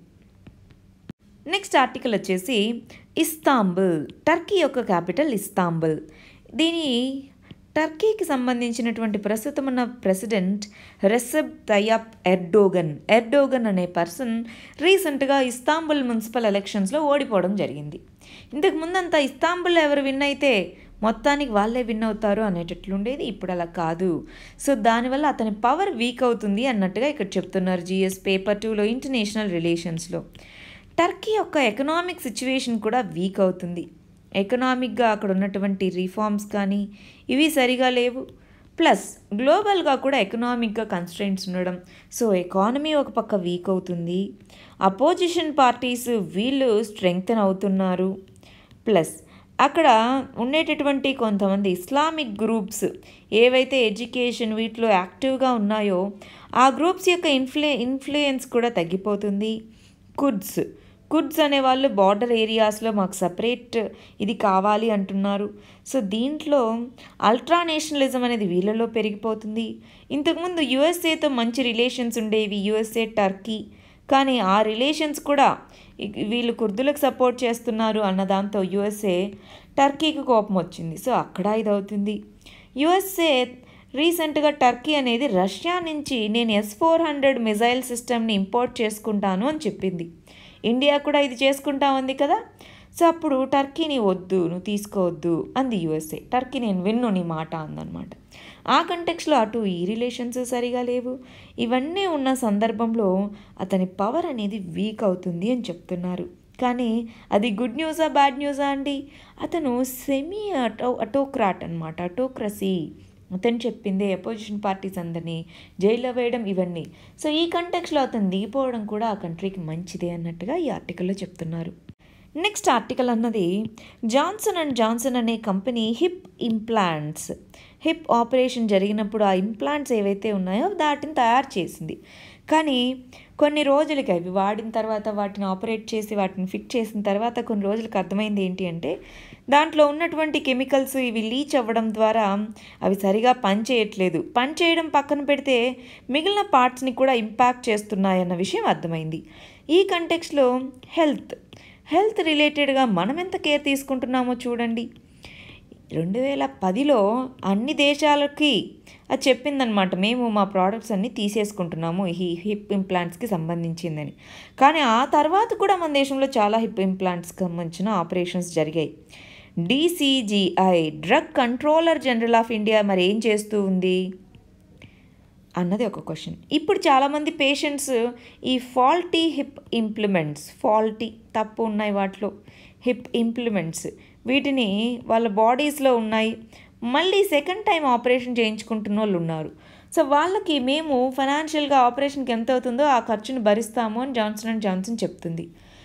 నెక్స్ట్ ఆర్టికల్ వచ్చేసి ఇస్తాంబుల్ టర్కీ యొక్క క్యాపిటల్ ఇస్తాంబుల్ దీని టర్కీకి సంబంధించినటువంటి ప్రస్తుతం ఉన్న president Recep Tayyip Erdogan Erdogan అనే పర్సన్ రీసెంట్గా ఇస్తాంబుల్ మున్సిపల్ ఎలక్షన్స్లో ఓడిపోవడం జరిగింది ఇంతకు ముందంతా ఇస్తాంబుల్ ఎవరు విన్ అయితే మొత్తానికి వాళ్ళే విన్ అవుతారు అనేటట్లుండేది ఇప్పుడు అలా కాదు సో దానివల్ల అతని పవర్ వీక్ అవుతుంది అన్నట్టుగా ఇక్కడ చెప్తున్నారు జిఎస్ పేపర్ టూలో ఇంటర్నేషనల్ రిలేషన్స్లో టర్కీ యొక్క ఎకనామిక్ సిచ్యువేషన్ కూడా వీక్ అవుతుంది ఎకనామిక్గా అక్కడ ఉన్నటువంటి రిఫార్మ్స్ కానీ ఇవి సరిగా లేవు ప్లస్ గ్లోబల్గా కూడా ఎకనామిక్గా కన్స్ట్రెంట్స్ ఉండడం సో ఎకానమీ ఒక పక్క వీక్ అవుతుంది అపోజిషన్ పార్టీస్ వీళ్ళు స్ట్రెంగ్తన్ అవుతున్నారు ప్లస్ అక్కడ ఉండేటటువంటి కొంతమంది ఇస్లామిక్ గ్రూప్స్ ఏవైతే ఎడ్యుకేషన్ వీటిలో యాక్టివ్గా ఉన్నాయో ఆ గ్రూప్స్ యొక్క ఇన్ఫ్లూ ఇన్ఫ్లుయెన్స్ కూడా తగ్గిపోతుంది కుడ్స్ కుడ్స్ అనే వాళ్ళు బార్డర్ ఏరియాస్లో మాకు సపరేట్ ఇది కావాలి అంటున్నారు సో దీంట్లో అల్ట్రా నేషనలిజం అనేది వీళ్ళలో పెరిగిపోతుంది ఇంతకుముందు యుఎస్ఏతో మంచి రిలేషన్స్ ఉండేవి యుఎస్ఏ టర్కీ కానీ ఆ రిలేషన్స్ కూడా వీళ్ళు కుర్దులకు సపోర్ట్ చేస్తున్నారు అన్న దాంతో యుఎస్ఏ టర్కీకి కోపం వచ్చింది సో అక్కడ ఇది అవుతుంది యుఎస్ఏ రీసెంట్గా టర్కీ అనేది రష్యా నుంచి నేను ఎస్ ఫోర్ హండ్రెడ్ మిజైల్ సిస్టమ్ని ఇంపోర్ట్ చేసుకుంటాను అని చెప్పింది ఇండియా కూడా ఇది చేసుకుంటా ఉంది కదా సో అప్పుడు టర్కీని వద్దు నువ్వు తీసుకోవద్దు అంది యుఎస్ఏ టర్కీ నేను విన్ను నీ మాట అందనమాట ఆ కంటెక్స్లో అటు ఈ రిలేషన్స్ సరిగా లేవు ఇవన్నీ ఉన్న సందర్భంలో అతని పవర్ అనేది వీక్ అవుతుంది అని చెప్తున్నారు కానీ అది గుడ్ న్యూసా బ్యాడ్ న్యూసా అండి అతను సెమీ అటో అటోక్రాట్ అనమాట అటోక్రసీ అతను చెప్పిందే అపోజిషన్ పార్టీస్ అందరినీ జైల్లో వేయడం ఇవన్నీ సో ఈ కంటెక్స్లో అతను దిగిపోవడం కూడా ఆ కంట్రీకి మంచిదే అన్నట్టుగా ఈ ఆర్టికల్లో చెప్తున్నారు నెక్స్ట్ ఆర్టికల్ అన్నది జాన్సన్ అండ్ జాన్సన్ అనే company hip implants hip operation జరిగినప్పుడు ఆ ఇంప్లాంట్స్ ఏవైతే ఉన్నాయో వాటిని తయారు చేసింది కానీ కొన్ని రోజులకి అవి వాడిన తర్వాత వాటిని ఆపరేట్ చేసి వాటిని ఫిట్ చేసిన తర్వాత కొన్ని రోజులకు అర్థమైంది ఏంటి అంటే దాంట్లో ఉన్నటువంటి కెమికల్స్ ఇవి లీచ్ అవ్వడం ద్వారా అవి సరిగా పనిచేయట్లేదు పనిచేయడం పక్కన పెడితే మిగిలిన పార్ట్స్ని కూడా ఇంపాక్ట్ చేస్తున్నాయన్న విషయం అర్థమైంది ఈ కంటెక్స్లో హెల్త్ హెల్త్ రిలేటెడ్గా మనం ఎంత కేర్ తీసుకుంటున్నామో చూడండి రెండు వేల పదిలో అన్ని దేశాలకి అది చెప్పిందనమాట మేము మా ప్రోడక్ట్స్ అన్నీ తీసేసుకుంటున్నాము ఈ హిప్ ఇంప్లాంట్స్కి సంబంధించిందని కానీ ఆ తర్వాత కూడా మన దేశంలో చాలా హిప్ ఇంప్లాంట్స్కి సంబంధించిన ఆపరేషన్స్ జరిగాయి DCGI drug controller general of India మరి ఏం చేస్తూ ఉంది అన్నది ఒక క్వశ్చన్ ఇప్పుడు చాలామంది పేషెంట్స్ ఈ ఫాల్టీ హిప్ ఇంప్లిమెంట్స్ ఫాల్టీ తప్పు ఉన్నాయి వాటిలో హిప్ ఇంప్లిమెంట్స్ వీటిని వాళ్ళ బాడీస్లో ఉన్నాయి మళ్ళీ సెకండ్ టైం ఆపరేషన్ చేయించుకుంటున్న వాళ్ళు ఉన్నారు సో వాళ్ళకి మేము ఫైనాన్షియల్గా ఆపరేషన్కి ఎంత అవుతుందో ఆ ఖర్చును భరిస్తాము అని జాన్సన్ అండ్ జాన్సన్ చెప్తుంది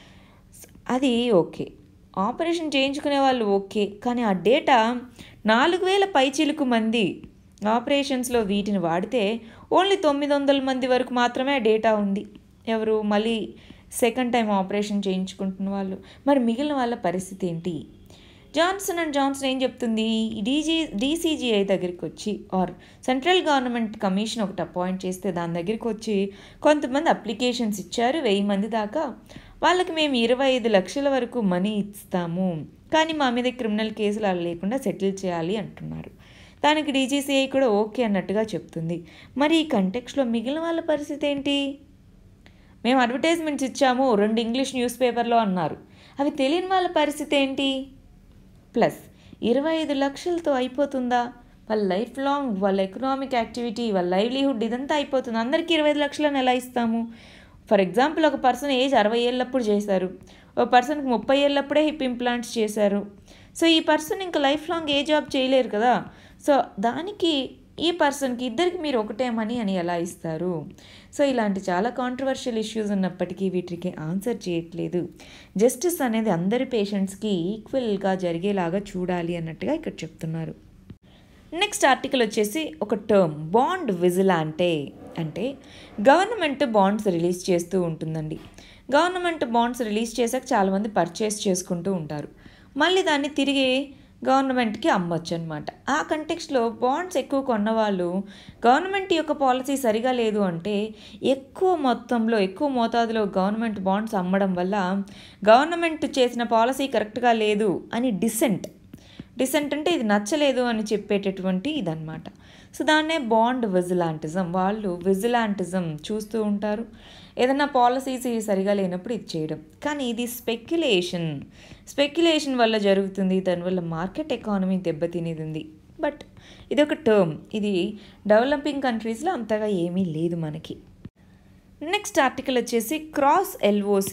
అది ఓకే ఆపరేషన్ చేయించుకునే వాళ్ళు ఓకే కానీ ఆ డేటా నాలుగు వేల పైచిలుకు మంది ఆపరేషన్స్లో వీటిని వాడితే ఓన్లీ తొమ్మిది వందల మంది వరకు మాత్రమే ఆ డేటా ఉంది ఎవరు మళ్ళీ సెకండ్ టైం ఆపరేషన్ చేయించుకుంటున్న వాళ్ళు మరి మిగిలిన వాళ్ళ పరిస్థితి ఏంటి జాన్సన్ అండ్ జాన్సన్ ఏం చెప్తుంది డీజీ డీసీజీఐ దగ్గరికి వచ్చి ఆర్ సెంట్రల్ గవర్నమెంట్ కమిషన్ ఒకటి అపాయింట్ చేస్తే దాని దగ్గరికి వచ్చి కొంతమంది అప్లికేషన్స్ ఇచ్చారు వెయ్యి మంది దాకా వాళ్ళకి మేము ఇరవై ఐదు లక్షల వరకు మనీ ఇస్తాము కానీ మా మీద క్రిమినల్ కేసులు అలా లేకుండా సెటిల్ చేయాలి అంటున్నారు దానికి డీజీసీఐ కూడా ఓకే అన్నట్టుగా చెప్తుంది మరి ఈ కంటెక్స్లో మిగిలిన వాళ్ళ పరిస్థితి ఏంటి మేము అడ్వర్టైజ్మెంట్స్ ఇచ్చాము రెండు ఇంగ్లీష్ న్యూస్ పేపర్లో అన్నారు అవి తెలియని వాళ్ళ పరిస్థితి ఏంటి ప్లస్ ఇరవై ఐదు లక్షలతో అయిపోతుందా వాళ్ళ లైఫ్ లాంగ్ వాళ్ళ ఎకనామిక్ యాక్టివిటీ వాళ్ళ లైవ్లీహుడ్ ఇదంతా అయిపోతుంది అందరికీ ఇరవై ఐదు లక్షలను ఎలా ఇస్తాము ఫర్ ఎగ్జాంపుల్ ఒక పర్సన్ ఏజ్ అరవై ఏళ్ళప్పుడు చేశారు ఒక పర్సన్కి ముప్పై ఏళ్ళప్పుడే హిప్ ఇంప్లాంట్స్ చేశారు సో ఈ పర్సన్ ఇంకా లైఫ్ లాంగ్ ఏ జాబ్ చేయలేరు కదా సో దానికి ఈ పర్సన్కి ఇద్దరికి మీరు ఒకటే మనీ అని ఎలా ఇస్తారు సో ఇలాంటి చాలా కాంట్రవర్షియల్ ఇష్యూస్ ఉన్నప్పటికీ వీటికి ఆన్సర్ చేయట్లేదు జస్టిస్ అనేది అందరి పేషెంట్స్కి ఈక్వల్గా జరిగేలాగా చూడాలి అన్నట్టుగా ఇక్కడ చెప్తున్నారు నెక్స్ట్ ఆర్టికల్ వచ్చేసి ఒక టర్మ్ బాండ్ విజిలాంటే అంటే గవర్నమెంట్ బాండ్స్ రిలీజ్ చేస్తూ ఉంటుందండి గవర్నమెంట్ బాండ్స్ రిలీజ్ చేశాక చాలామంది పర్చేస్ చేసుకుంటూ ఉంటారు మళ్ళీ దాన్ని తిరిగి గవర్నమెంట్కి అమ్మొచ్చు అనమాట ఆ కంటెక్స్లో బాండ్స్ ఎక్కువ కొన్నవాళ్ళు గవర్నమెంట్ యొక్క పాలసీ సరిగా లేదు అంటే ఎక్కువ మొత్తంలో ఎక్కువ మోతాదులో గవర్నమెంట్ బాండ్స్ అమ్మడం వల్ల గవర్నమెంట్ చేసిన పాలసీ కరెక్ట్గా లేదు అని డిసెంట్ డిసెంట్ అంటే ఇది నచ్చలేదు అని చెప్పేటటువంటి ఇదనమాట సో దాన్నే బాండ్ విజిలాంటిజం వాళ్ళు విజిలాంటిజం చూస్తూ ఉంటారు ఏదన్నా పాలసీస్ సరిగా లేనప్పుడు ఇది చేయడం కానీ ఇది స్పెక్యులేషన్ స్పెక్యులేషన్ వల్ల జరుగుతుంది దానివల్ల మార్కెట్ ఎకానమీ దెబ్బతినేది ఉంది బట్ ఇది ఒక టర్మ్ ఇది డెవలపింగ్ కంట్రీస్లో అంతగా ఏమీ లేదు మనకి నెక్స్ట్ ఆర్టికల్ వచ్చేసి క్రాస్ ఎల్ఓసి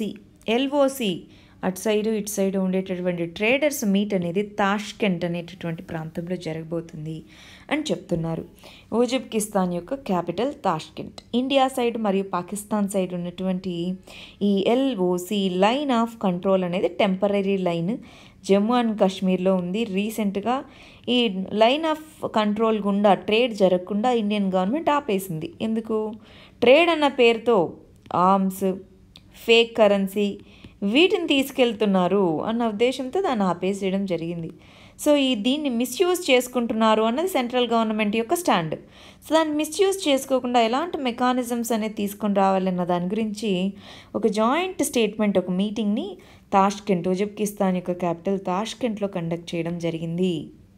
ఎల్ఓసి అటు సైడ్ ఇటు సైడ్ ఉండేటటువంటి ట్రేడర్స్ మీట్ అనేది తాష్కెంట్ అనేటటువంటి ప్రాంతంలో జరగబోతుంది అని చెప్తున్నారు ఉజ్బెకిస్తాన్ యొక్క క్యాపిటల్ తాష్కెంట్ ఇండియా సైడ్ మరియు పాకిస్తాన్ సైడ్ ఉన్నటువంటి ఈ ఎల్ఓసి లైన్ ఆఫ్ కంట్రోల్ అనేది టెంపరీ లైన్ జమ్మూ అండ్ కాశ్మీర్లో ఉంది రీసెంట్గా ఈ లైన్ ఆఫ్ కంట్రోల్ గుండా ట్రేడ్ జరగకుండా ఇండియన్ గవర్నమెంట్ ఆపేసింది ఎందుకు ట్రేడ్ అన్న పేరుతో ఆర్మ్స్ ఫేక్ కరెన్సీ వీటిని తీసుకెళ్తున్నారు అన్న ఉద్దేశంతో దాన్ని ఆపేసేయడం జరిగింది సో ఈ దీన్ని మిస్యూజ్ చేసుకుంటున్నారు అన్నది సెంట్రల్ గవర్నమెంట్ యొక్క స్టాండ్ సో దాన్ని మిస్యూజ్ చేసుకోకుండా ఎలాంటి మెకానిజమ్స్ అనేది తీసుకొని రావాలన్న దాని గురించి ఒక జాయింట్ స్టేట్మెంట్ ఒక మీటింగ్ని తాష్కెంట్ ఉజ్బెకిస్తాన్ యొక్క క్యాపిటల్ తాష్కెంట్లో కండక్ట్ చేయడం జరిగింది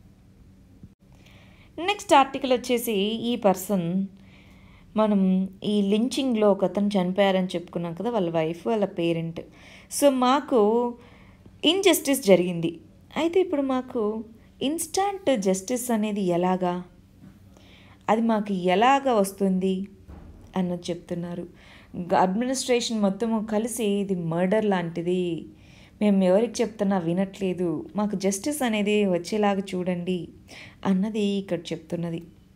నెక్స్ట్ ఆర్టికల్ వచ్చేసి ఈ పర్సన్ మనం ఈ లించింగ్లో ఒక అతను చనిపోయారని చెప్పుకున్నాం కదా వాళ్ళ వైఫ్ వాళ్ళ పేరెంట్ సో మాకు ఇన్జస్టిస్ జరిగింది అయితే ఇప్పుడు మాకు ఇన్స్టాంట్ జస్టిస్ అనేది ఎలాగా అది మాకు ఎలాగ వస్తుంది అన్నది చెప్తున్నారు అడ్మినిస్ట్రేషన్ మొత్తము కలిసి ఇది మర్డర్ లాంటిది మేము ఎవరికి చెప్తున్నా వినట్లేదు మాకు జస్టిస్ అనేది వచ్చేలాగా చూడండి అన్నది ఇక్కడ చెప్తున్నది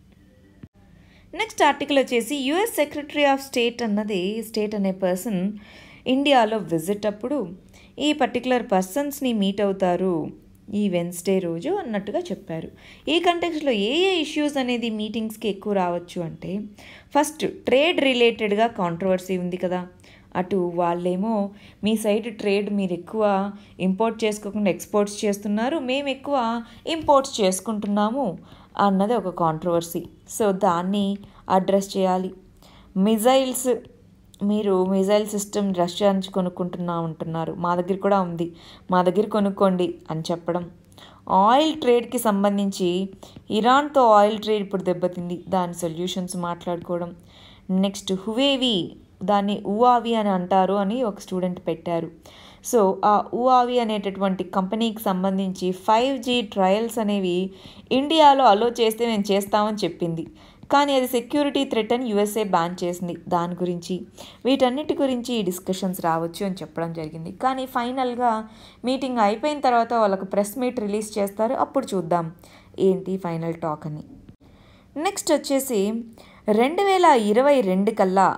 నెక్స్ట్ ఆర్టికల్ వచ్చేసి యుఎస్ సెక్రటరీ ఆఫ్ స్టేట్ అన్నది స్టేట్ అనే పర్సన్ ఇండియాలో విజిట్ అప్పుడు ఈ పర్టికులర్ పర్సన్స్ని మీట్ అవుతారు ఈ వెన్స్డే రోజు అన్నట్టుగా చెప్పారు ఈ కంటెక్స్లో ఏ ఏ ఇష్యూస్ అనేది మీటింగ్స్కి ఎక్కువ రావచ్చు అంటే ఫస్ట్ ట్రేడ్ రిలేటెడ్గా కాంట్రవర్సీ ఉంది కదా అటు వాళ్ళేమో మీ సైడ్ ట్రేడ్ మీరు ఎక్కువ ఇంపోర్ట్ చేసుకోకుండా ఎక్స్పోర్ట్స్ చేస్తున్నారు మేము ఎక్కువ ఇంపోర్ట్స్ చేసుకుంటున్నాము అన్నది ఒక కాంట్రవర్సీ సో దాన్ని అడ్రస్ చేయాలి మిజైల్స్ మీరు మిజైల్ సిస్టమ్ రష్యా నుంచి కొనుక్కుంటున్నా ఉంటున్నారు మా దగ్గర కూడా ఉంది మా దగ్గర కొనుక్కోండి అని చెప్పడం ఆయిల్ ట్రేడ్కి సంబంధించి ఇరాన్తో ఆయిల్ ట్రేడ్ ఇప్పుడు దెబ్బతింది దాని సొల్యూషన్స్ మాట్లాడుకోవడం నెక్స్ట్ హువేవి దాన్ని ఉవావి అని అంటారు అని ఒక స్టూడెంట్ పెట్టారు సో ఆ ఉవావి అనేటటువంటి కంపెనీకి సంబంధించి ఫైవ్ జీ ట్రయల్స్ అనేవి ఇండియాలో అలో చేస్తే మేము చేస్తామని చెప్పింది కానీ అది సెక్యూరిటీ థ్రెట్ అని యుఎస్ఏ బ్యాన్ చేసింది దాని గురించి వీటన్నిటి గురించి ఈ డిస్కషన్స్ రావచ్చు అని చెప్పడం జరిగింది కానీ ఫైనల్గా మీటింగ్ అయిపోయిన తర్వాత వాళ్ళకు ప్రెస్ మీట్ రిలీజ్ చేస్తారు అప్పుడు చూద్దాం ఏంటి ఫైనల్ టాక్ అని నెక్స్ట్ వచ్చేసి రెండు వేల ఇరవై రెండు కల్లా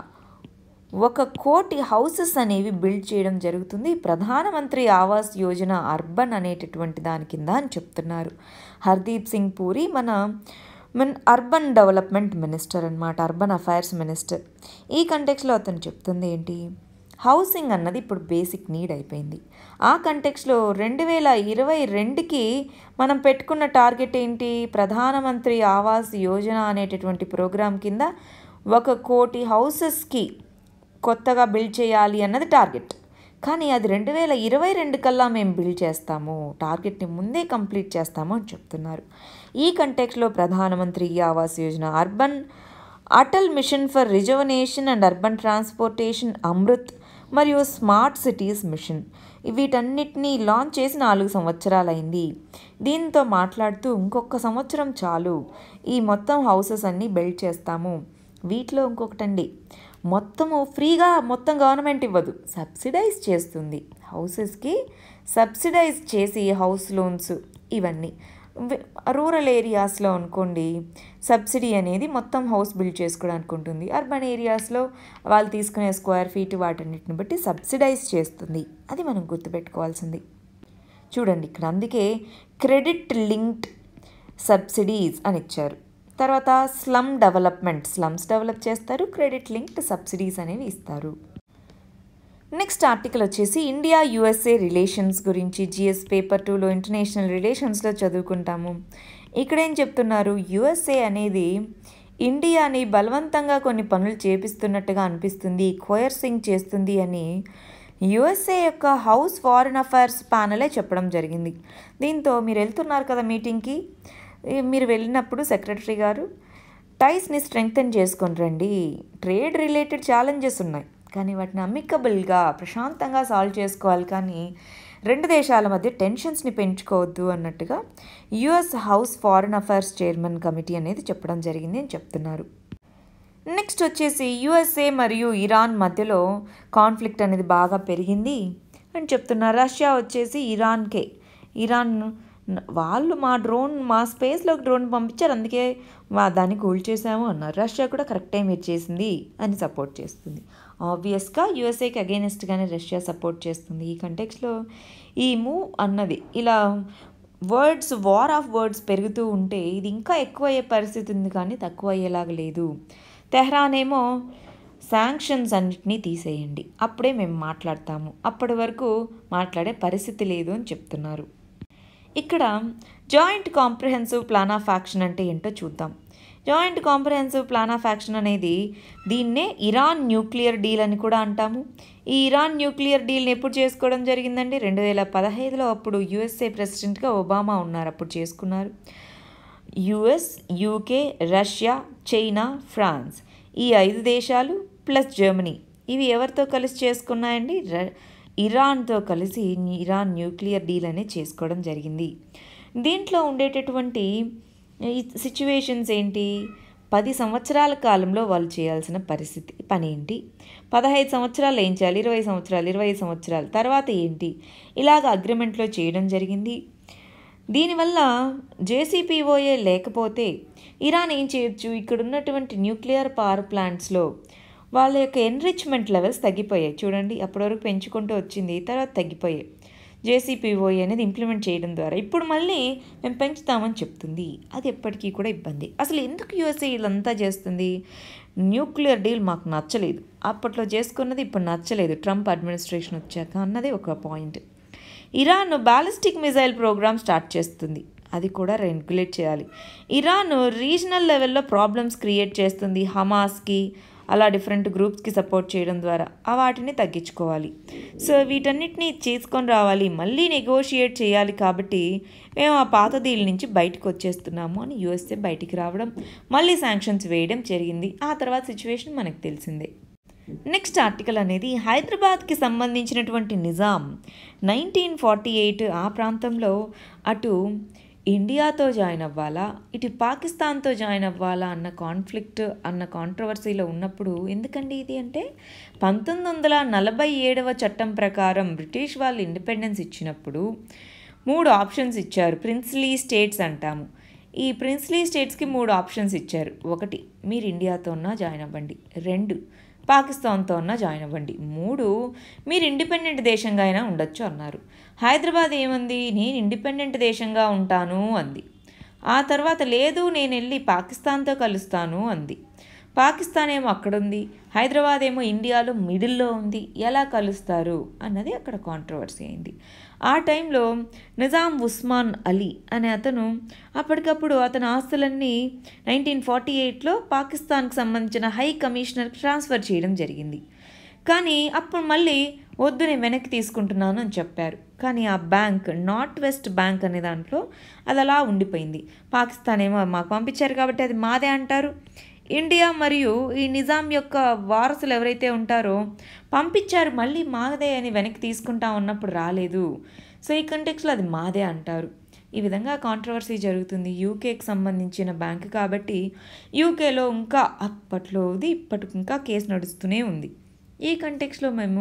ఒక కోటి హౌసెస్ అనేవి బిల్డ్ చేయడం జరుగుతుంది ప్రధానమంత్రి ఆవాస్ యోజన అర్బన్ అనేటటువంటి దాని కింద అని చెప్తున్నారు హర్దీప్ సింగ్ పూరి మన మన అర్బన్ డెవలప్మెంట్ మినిస్టర్ అనమాట అర్బన్ అఫైర్స్ మినిస్టర్ ఈ కంటెక్స్లో అతను చెప్తుంది ఏంటి హౌసింగ్ అన్నది ఇప్పుడు బేసిక్ నీడ్ అయిపోయింది ఆ కంటెక్స్లో రెండు వేల ఇరవై రెండుకి మనం పెట్టుకున్న టార్గెట్ ఏంటి ప్రధానమంత్రి ఆవాస్ యోజన అనేటటువంటి ప్రోగ్రాం కింద ఒక కోటి హౌసెస్కి కొత్తగా బిల్డ్ చేయాలి అన్నది టార్గెట్ కానీ అది రెండు వేల ఇరవై రెండు కల్లా మేము బిల్డ్ చేస్తాము టార్గెట్ని ముందే కంప్లీట్ చేస్తాము అని చెప్తున్నారు ఈ కంటెక్స్లో Pradhan Mantri Awas Yojana urban Atal mission for rejuvenation and urban transportation AMRUT మరియు స్మార్ట్ సిటీస్ మిషన్ వీటన్నిటినీ లాంచ్ చేసి నాలుగు సంవత్సరాలైంది దీంతో మాట్లాడుతూ ఇంకొక సంవత్సరం చాలు ఈ మొత్తం హౌసెస్ అన్నీ బిల్డ్ చేస్తాము వీటిలో ఇంకొకటండి మొత్తము ఫ్రీగా మొత్తం గవర్నమెంట్ ఇవ్వదు సబ్సిడైజ్ చేస్తుంది హౌసెస్కి సబ్సిడైజ్ చేసి హౌస్ లోన్స్ ఇవన్నీ రూరల్ ఏరియాస్లో అనుకోండి సబ్సిడీ అనేది మొత్తం హౌస్ బిల్డ్ చేసుకోవడానికి ఉంటుంది అర్బన్ ఏరియాస్లో వాళ్ళు తీసుకునే స్క్వేర్ ఫీట్ వాటన్నిటిని బట్టి సబ్సిడైజ్ చేస్తుంది అది మనం గుర్తుపెట్టుకోవాల్సింది చూడండి ఇక్కడ అందుకే క్రెడిట్ లింక్డ్ సబ్సిడీస్ అని ఇచ్చారు తర్వాత స్లమ్ డెవలప్మెంట్ స్లమ్స్ డెవలప్ చేస్తారు క్రెడిట్ లింక్డ్ సబ్సిడీస్ అనేవి ఇస్తారు నెక్స్ట్ ఆర్టికల్ వచ్చేసి ఇండియా యుఎస్ఏ రిలేషన్స్ గురించి జిఎస్ పేపర్ టూలో ఇంటర్నేషనల్ రిలేషన్స్లో చదువుకుంటాము ఇక్కడ ఏం చెప్తున్నారు యుఎస్ఏ అనేది ఇండియాని బలవంతంగా కొన్ని పనులు చేపిస్తున్నట్టుగా అనిపిస్తుంది కోయర్సింగ్ చేస్తుంది అని యుఎస్ఏ యొక్క హౌస్ ఫారిన్ అఫైర్స్ ప్యానలే చెప్పడం జరిగింది దీంతో మీరు వెళ్తున్నారు కదా మీటింగ్కి మీరు వెళ్ళినప్పుడు సెక్రటరీ గారు టైస్ని స్ట్రెంగ్తన్ చేసుకొని రండి ట్రేడ్ రిలేటెడ్ ఛాలెంజెస్ ఉన్నాయి కానీ వాటిని అమికబుల్గా ప్రశాంతంగా సాల్వ్ చేసుకోవాలి కానీ రెండు దేశాల మధ్య టెన్షన్స్ని పెంచుకోవద్దు అన్నట్టుగా US house foreign affairs chairman committee అనేది చెప్పడం జరిగింది అని చెప్తున్నారు నెక్స్ట్ వచ్చేసి యుఎస్ఏ మరియు ఇరాన్ మధ్యలో కాన్ఫ్లిక్ట్ అనేది బాగా పెరిగింది అని చెప్తున్నారు రష్యా వచ్చేసి ఇరాన్కే ఇరాన్ వాళ్ళు మా డ్రోన్ మా స్పేస్లోకి డ్రోన్ పంపించారు అందుకే మా దాన్ని కూల్ చేసాము అన్నారు రష్యా కూడా కరెక్టే మీరు చేసింది అని సపోర్ట్ చేస్తుంది ఆబ్వియస్గా యుఎస్ఏకి అగేనెస్ట్గానే రష్యా సపోర్ట్ చేస్తుంది ఈ కంటెక్స్లో ఈ మూవ్ అన్నది ఇలా వర్డ్స్ వార్ ఆఫ్ వర్డ్స్ పెరుగుతూ ఉంటే ఇది ఇంకా ఎక్కువ అయ్యే పరిస్థితి ఉంది కానీ తక్కువ అయ్యేలాగా లేదు తెహ్రాన్ ఏమో శాంక్షన్స్ అన్నిటినీ తీసేయండి అప్పుడే మేము మాట్లాడతాము అప్పటి వరకు మాట్లాడే పరిస్థితి లేదు అని చెప్తున్నారు ఇక్కడ joint comprehensive plan of action అంటే ఏంటో చూద్దాం joint comprehensive plan of action అనేది దీన్నే ఇరాన్ న్యూక్లియర్ డీల్ అని కూడా అంటాము ఈ ఇరాన్ న్యూక్లియర్ డీల్ని ఎప్పుడు చేసుకోవడం జరిగిందండి రెండు వేల పదహైదులో అప్పుడు యుఎస్ఏ ప్రెసిడెంట్గా ఒబామా ఉన్నారు అప్పుడు చేసుకున్నారు US UK Russia China France ఈ ఐదు దేశాలు ప్లస్ జర్మనీ ఇవి ఎవరితో కలిసి చేసుకున్నాయండి ర ఇరాన్తో కలిసి ఇరాన్ న్యూక్లియర్ డీల్ అనేది చేసుకోవడం జరిగింది దీంట్లో ఉండేటటువంటి సిచ్యువేషన్స్ ఏంటి పది సంవత్సరాల కాలంలో వాళ్ళు చేయాల్సిన పరిస్థితి పని ఏంటి పదహైదు సంవత్సరాలు ఏం చేయాలి ఇరవై సంవత్సరాలు ఇరవై సంవత్సరాలు తర్వాత ఏంటి ఇలాగ అగ్రిమెంట్లో చేయడం జరిగింది దీనివల్ల జేసీపీఓఏ లేకపోతే ఇరాన్ ఏం చేయొచ్చు ఇక్కడ ఉన్నటువంటి న్యూక్లియర్ పవర్ ప్లాంట్స్లో వాళ్ళ యొక్క ఎన్రిచ్మెంట్ లెవెల్స్ తగ్గిపోయాయి చూడండి అప్పటి వరకు పెంచుకుంటూ వచ్చింది తర్వాత తగ్గిపోయాయి జేసీపీఓఏ అనేది ఇంప్లిమెంట్ చేయడం ద్వారా ఇప్పుడు మళ్ళీ మేము పెంచుతామని చెప్తుంది అది ఎప్పటికీ కూడా ఇబ్బంది అసలు ఎందుకు యూఎస్ఏ ఇదంతా చేస్తుంది న్యూక్లియర్ డీల్ మాకు నచ్చలేదు అప్పట్లో చేసుకున్నది ఇప్పుడు నచ్చలేదు ట్రంప్ అడ్మినిస్ట్రేషన్ వచ్చాక అన్నది ఒక point Iran ballistic missile programme start చేస్తుంది అది కూడా రెగ్యులేట్ చేయాలి ఇరాన్ రీజనల్ లెవెల్లో ప్రాబ్లమ్స్ క్రియేట్ చేస్తుంది హమాస్కి అలా డిఫరెంట్ గ్రూప్స్కి సపోర్ట్ చేయడం ద్వారా ఆ వాటిని తగ్గించుకోవాలి సో వీటన్నిటిని చేసుకొని రావాలి మళ్ళీ నెగోషియేట్ చేయాలి కాబట్టి మేము ఆ పాత డీల్ నుంచి బయటకు వచ్చేస్తున్నాము అని యూఎస్ఏ బయటికి రావడం మళ్ళీ శాంక్షన్స్ వేయడం జరిగింది ఆ తర్వాత సిచ్యువేషన్ మనకు తెలిసిందే నెక్స్ట్ ఆర్టికల్ అనేది హైదరాబాద్కి సంబంధించినటువంటి నిజాం నైన్టీన్ ఫార్టీ ఎయిట్ ఆ ప్రాంతంలో అటు ఇండియాతో జాయిన్ అవ్వాలా ఇటు పాకిస్తాన్తో జాయిన్ అవ్వాలా అన్న కాన్ఫ్లిక్ట్ అన్న కాంట్రవర్సీలో ఉన్నప్పుడు ఎందుకండి ఇది అంటే పంతొమ్మిది వందల నలభై ఏడవ చట్టం ప్రకారం బ్రిటిష్ వాళ్ళు ఇండిపెండెన్స్ ఇచ్చినప్పుడు మూడు ఆప్షన్స్ ఇచ్చారు ప్రిన్స్లీ స్టేట్స్ అంటాము ఈ ప్రిన్స్లీ స్టేట్స్కి మూడు ఆప్షన్స్ ఇచ్చారు ఒకటి మీరు ఇండియాతో ఉన్నా జాయిన్ అవ్వండి రెండు పాకిస్తాన్తో ఉన్నా జాయిన్ అవ్వండి మూడు మీరు ఇండిపెండెంట్ దేశంగా అయినా ఉండొచ్చు అన్నారు హైదరాబాద్ ఏమంది నేను ఇండిపెండెంట్ దేశంగా ఉంటాను అంది ఆ తర్వాత లేదు నేను వెళ్ళి పాకిస్తాన్తో కలుస్తాను అంది పాకిస్తాన్ ఏమో అక్కడుంది హైదరాబాద్ ఏమో ఇండియాలో మిడిల్లో ఉంది ఎలా కలుస్తారు అన్నది అక్కడ కాంట్రవర్సీ అయింది ఆ టైంలో నిజాం ఉస్మాన్ అలీ అనే అతను అప్పటికప్పుడు అతని ఆస్తులన్నీ నైన్టీన్ ఫార్టీ ఎయిట్లో పాకిస్తాన్కి సంబంధించిన హై కమిషనర్కి ట్రాన్స్ఫర్ చేయడం జరిగింది కానీ అప్పుడు మళ్ళీ వద్దు నేను వెనక్కి తీసుకుంటున్నాను అని చెప్పారు కానీ ఆ బ్యాంక్ నార్త్ వెస్ట్ బ్యాంక్ అనే దాంట్లో అది అలా ఉండిపోయింది పాకిస్తాన్ ఏమో మాకు పంపించారు కాబట్టి అది మాదే అంటారు ఇండియా మరియు ఈ నిజాం యొక్క వారసులు ఎవరైతే ఉంటారో పంపించారు మళ్ళీ మాదే అని వెనక్కి తీసుకుంటా ఉన్నప్పుడు రాలేదు సో ఈ కంటెక్స్లో అది మాదే అంటారు ఈ విధంగా కాంట్రవర్సీ జరుగుతుంది యూకేకి సంబంధించిన బ్యాంక్ కాబట్టి యూకేలో ఇంకా అప్పట్లోది ఇప్పటికి ఇంకా కేసు నడుస్తూనే ఉంది ఈ కంటెక్స్లో మేము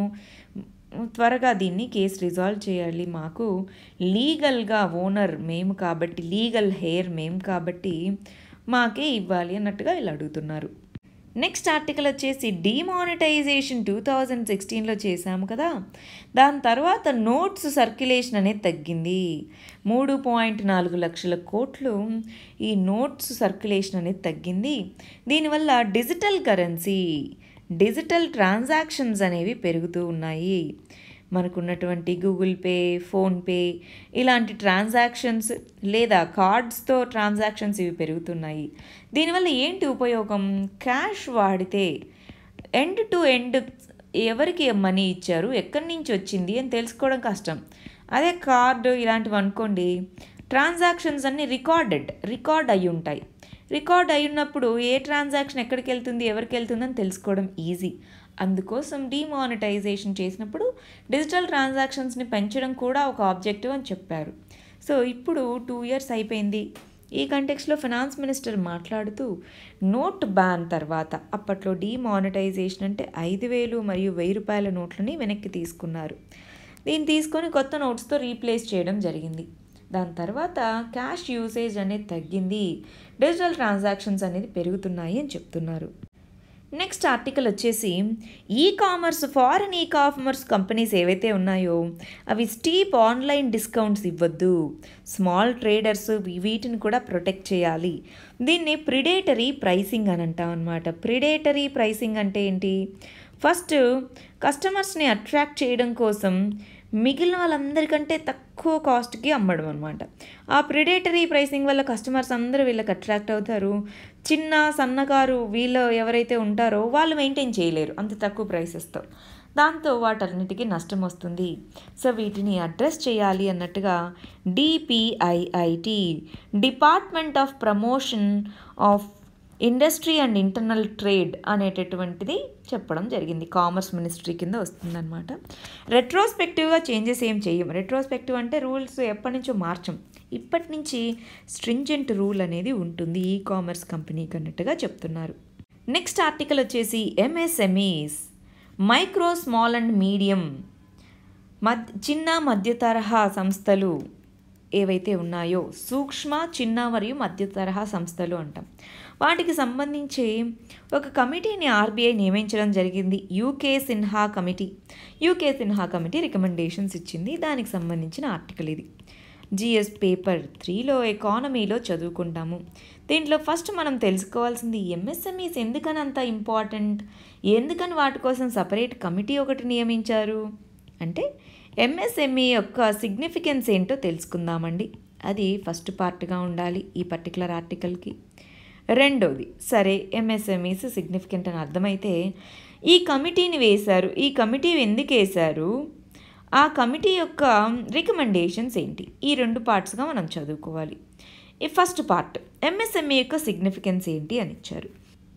త్వరగా దీన్ని కేసు రిజాల్వ్ చేయాలి మాకు లీగల్గా ఓనర్ మేము కాబట్టి లీగల్ హెయిర్ మేము కాబట్టి మాకే ఇవ్వాలి అన్నట్టుగా వీళ్ళు అడుగుతున్నారు నెక్స్ట్ ఆర్టికల్ వచ్చేసి డిమానిటైజేషన్ టూ థౌజండ్ సిక్స్టీన్లో చేశాము కదా దాని తర్వాత నోట్స్ సర్క్యులేషన్ అనేది తగ్గింది మూడు పాయింట్ నాలుగు లక్షల కోట్లు ఈ నోట్స్ సర్క్యులేషన్ అనేది తగ్గింది దీనివల్ల డిజిటల్ కరెన్సీ డిజిటల్ ట్రాన్సాక్షన్స్ అనేవి పెరుగుతూ ఉన్నాయి మనకున్నటువంటి గూగుల్ పే ఫోన్పే ఇలాంటి ట్రాన్సాక్షన్స్ లేదా కార్డ్స్తో ట్రాన్సాక్షన్స్ ఇవి పెరుగుతున్నాయి దీనివల్ల ఏంటి ఉపయోగం క్యాష్ వాడితే ఎండ్ టు ఎండ్ ఎవరికి మనీ ఇచ్చారు ఎక్కడి నుంచి వచ్చింది అని తెలుసుకోవడం కష్టం అదే కార్డు ఇలాంటివి అనుకోండి ట్రాన్సాక్షన్స్ అన్నీ రికార్డెడ్ రికార్డ్ అయి ఉంటాయి రికార్డ్ అయి ఉన్నప్పుడు ఏ ట్రాన్సాక్షన్ ఎక్కడికి వెళ్తుంది ఎవరికి వెళ్తుందని తెలుసుకోవడం ఈజీ అందుకోసం డిమానిటైజేషన్ చేసినప్పుడు డిజిటల్ ట్రాన్సాక్షన్స్ని పెంచడం కూడా ఒక ఆబ్జెక్టివ్ అని చెప్పారు సో ఇప్పుడు టూ ఇయర్స్ అయిపోయింది ఈ కంటెక్స్లో ఫినాన్స్ మినిస్టర్ మాట్లాడుతూ నోట్ బ్యాన్ తర్వాత అప్పట్లో డిమానిటైజేషన్ అంటే ఐదు వేలు మరియు వెయ్యి రూపాయల నోట్లని వెనక్కి తీసుకున్నారు దీన్ని తీసుకొని కొత్త నోట్స్తో రీప్లేస్ చేయడం జరిగింది దాని తర్వాత క్యాష్ యూసేజ్ అనేది తగ్గింది డిజిటల్ ట్రాన్సాక్షన్స్ అనేది పెరుగుతున్నాయి అని చెప్తున్నారు నెక్స్ట్ ఆర్టికల్ వచ్చేసి e commerce foreign e commerce companies ఏవైతే ఉన్నాయో అవి స్టీప్ ఆన్లైన్ డిస్కౌంట్స్ ఇవ్వద్దు స్మాల్ ట్రేడర్స్ వీటిని కూడా ప్రొటెక్ట్ చేయాలి దీన్ని ప్రిడేటరీ ప్రైసింగ్ అని అంటాం అనమాట ప్రిడేటరీ ప్రైసింగ్ అంటే ఏంటి ఫస్ట్ కస్టమర్స్ని అట్రాక్ట్ చేయడం కోసం మిగిలిన వాళ్ళందరికంటే తక్కువ కాస్ట్కి అమ్మడం అనమాట ఆ ప్రిడేటరీ ప్రైసింగ్ వల్ల కస్టమర్స్ అందరూ వీళ్ళకి అట్రాక్ట్ అవుతారు చిన్న సన్నకారు వీళ్ళు ఎవరైతే ఉంటారో వాళ్ళు మెయింటైన్ చేయలేరు అంత తక్కువ ప్రైసెస్తో దాంతో వాటన్నిటికీ నష్టం వస్తుంది సో వీటిని అడ్రస్ చేయాలి అన్నట్టుగా DPIIT department of promotion of industry and internal trade అనేటటువంటిది చెప్పడం జరిగింది కామర్స్ మినిస్ట్రీ కింద వస్తుందన్నమాట రెట్రోస్పెక్టివ్గా చేంజెస్ ఏం చేయం రెట్రోస్పెక్టివ్ అంటే రూల్స్ ఎప్పటి నుంచో మార్చం ఇప్పటి నుంచి స్ట్రింజెంట్ రూల్ అనేది ఉంటుంది ఈ కామర్స్ కంపెనీకి అన్నట్టుగా చెప్తున్నారు నెక్స్ట్ ఆర్టికల్ వచ్చేసి MSMEs micro small and medium మద్ చిన్న మధ్య తరహా సంస్థలు ఏవైతే ఉన్నాయో సూక్ష్మ చిన్న మరియు మధ్య తరహా సంస్థలు అంటాం వాటికి సంబంధించి ఒక కమిటీని ఆర్బీఐ నియమించడం జరిగింది UK Sinha committee UK Sinha committee recommendations ఇచ్చింది దానికి సంబంధించిన ఆర్టికల్ ఇది జిఎస్ పేపర్ త్రీలో ఎకానమీలో చదువుకుంటాము దీంట్లో ఫస్ట్ మనం తెలుసుకోవాల్సింది ఎంఎస్ఎంఈస్ ఎందుకని అంత ఇంపార్టెంట్ ఎందుకని వాటి కోసం సపరేట్ కమిటీ ఒకటి నియమించారు అంటే ఎంఎస్ఎంఈ యొక్క సిగ్నిఫికెన్స్ ఏంటో తెలుసుకుందామండి అది ఫస్ట్ పార్ట్గా ఉండాలి ఈ పర్టికులర్ ఆర్టికల్కి రెండోది సరే ఎంఎస్ఎంఈస్ సిగ్నిఫికెంట్ అని అర్థమైతే ఈ కమిటీని వేశారు ఈ కమిటీ ఎందుకు వేశారు ఆ కమిటీ యొక్క రికమెండేషన్స్ ఏంటి ఈ రెండు పార్ట్స్గా మనం చదువుకోవాలి ఈ ఫస్ట్ పార్ట్ ఎంఎస్ఎంఈ యొక్క సిగ్నిఫికెన్స్ ఏంటి అని ఇచ్చారు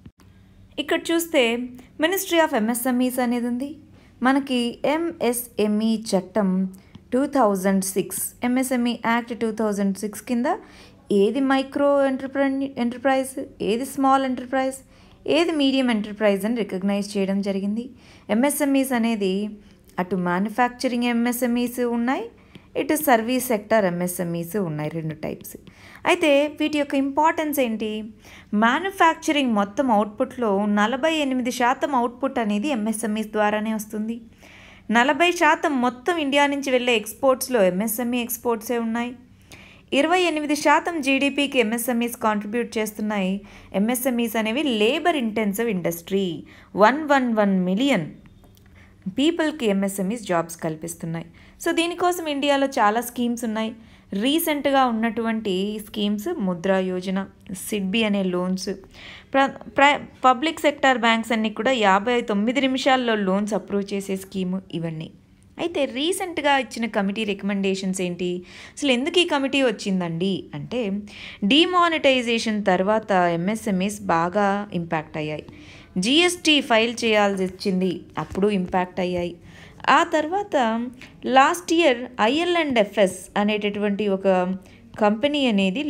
ఇక్కడ చూస్తే మినిస్ట్రీ ఆఫ్ ఎంఎస్ఎంఈస్ అనేది ఉంది మనకి ఎంఎస్ఎంఈ చట్టం two thousand six MSME act two thousand six కింద ఏది మైక్రో ఎంటర్ప్రై ఎంటర్ప్రైజ్ ఏది స్మాల్ ఎంటర్ప్రైజ్ ఏది మీడియం ఎంటర్ప్రైజ్ అని రికగ్నైజ్ చేయడం జరిగింది ఎంఎస్ఎంఈస్ అనేది అటు మ్యానుఫ్యాక్చరింగ్ ఎంఎస్ఎంఈస్ ఉన్నాయి ఇటు సర్వీస్ సెక్టర్ ఎంఎస్ఎంఈస్ ఉన్నాయి రెండు టైప్స్ అయితే వీటి యొక్క ఇంపార్టెన్స్ ఏంటి మ్యానుఫ్యాక్చరింగ్ మొత్తం అవుట్పుట్లో నలభై ఎనిమిది శాతం అవుట్పుట్ అనేది ఎంఎస్ఎంఈస్ ద్వారానే వస్తుంది నలభై శాతం మొత్తం ఇండియా నుంచి వెళ్ళే ఎక్స్పోర్ట్స్లో ఎంఎస్ఎంఈ ఎక్స్పోర్ట్సే ఉన్నాయి ఇరవై ఎనిమిది శాతం జీడిపికి ఎంఎస్ఎంఈస్ కాంట్రిబ్యూట్ చేస్తున్నాయి ఎంఎస్ఎంఈస్ అనేవి labour intensive industry one one one million పీపుల్కి ఎంఎస్ఎంఈస్ జాబ్స్ కల్పిస్తున్నాయి సో దీనికోసం ఇండియాలో చాలా స్కీమ్స్ ఉన్నాయి రీసెంట్గా ఉన్నటువంటి స్కీమ్స్ ముద్రా యోజన సిడ్బి అనే లోన్స్ ప్ర ప్ర పబ్లిక్ సెక్టార్ బ్యాంక్స్ అన్నీ కూడా యాభై తొమ్మిది నిమిషాల్లో లోన్స్ అప్రూవ్ చేసే స్కీము ఇవన్నీ అయితే రీసెంట్గా ఇచ్చిన కమిటీ రికమెండేషన్స్ ఏంటి అసలు ఎందుకు ఈ కమిటీ వచ్చిందండి అంటే డిమానిటైజేషన్ తర్వాత ఎంఎస్ఎంఈస్ బాగా ఇంపాక్ట్ అయ్యాయి జిఎస్టీ ఫైల్ చేయాల్సి వచ్చింది అప్పుడు ఇంపాక్ట్ అయ్యాయి ఆ తర్వాత last year IL and FS అనేటటువంటి ఒక కంపెనీ అనేది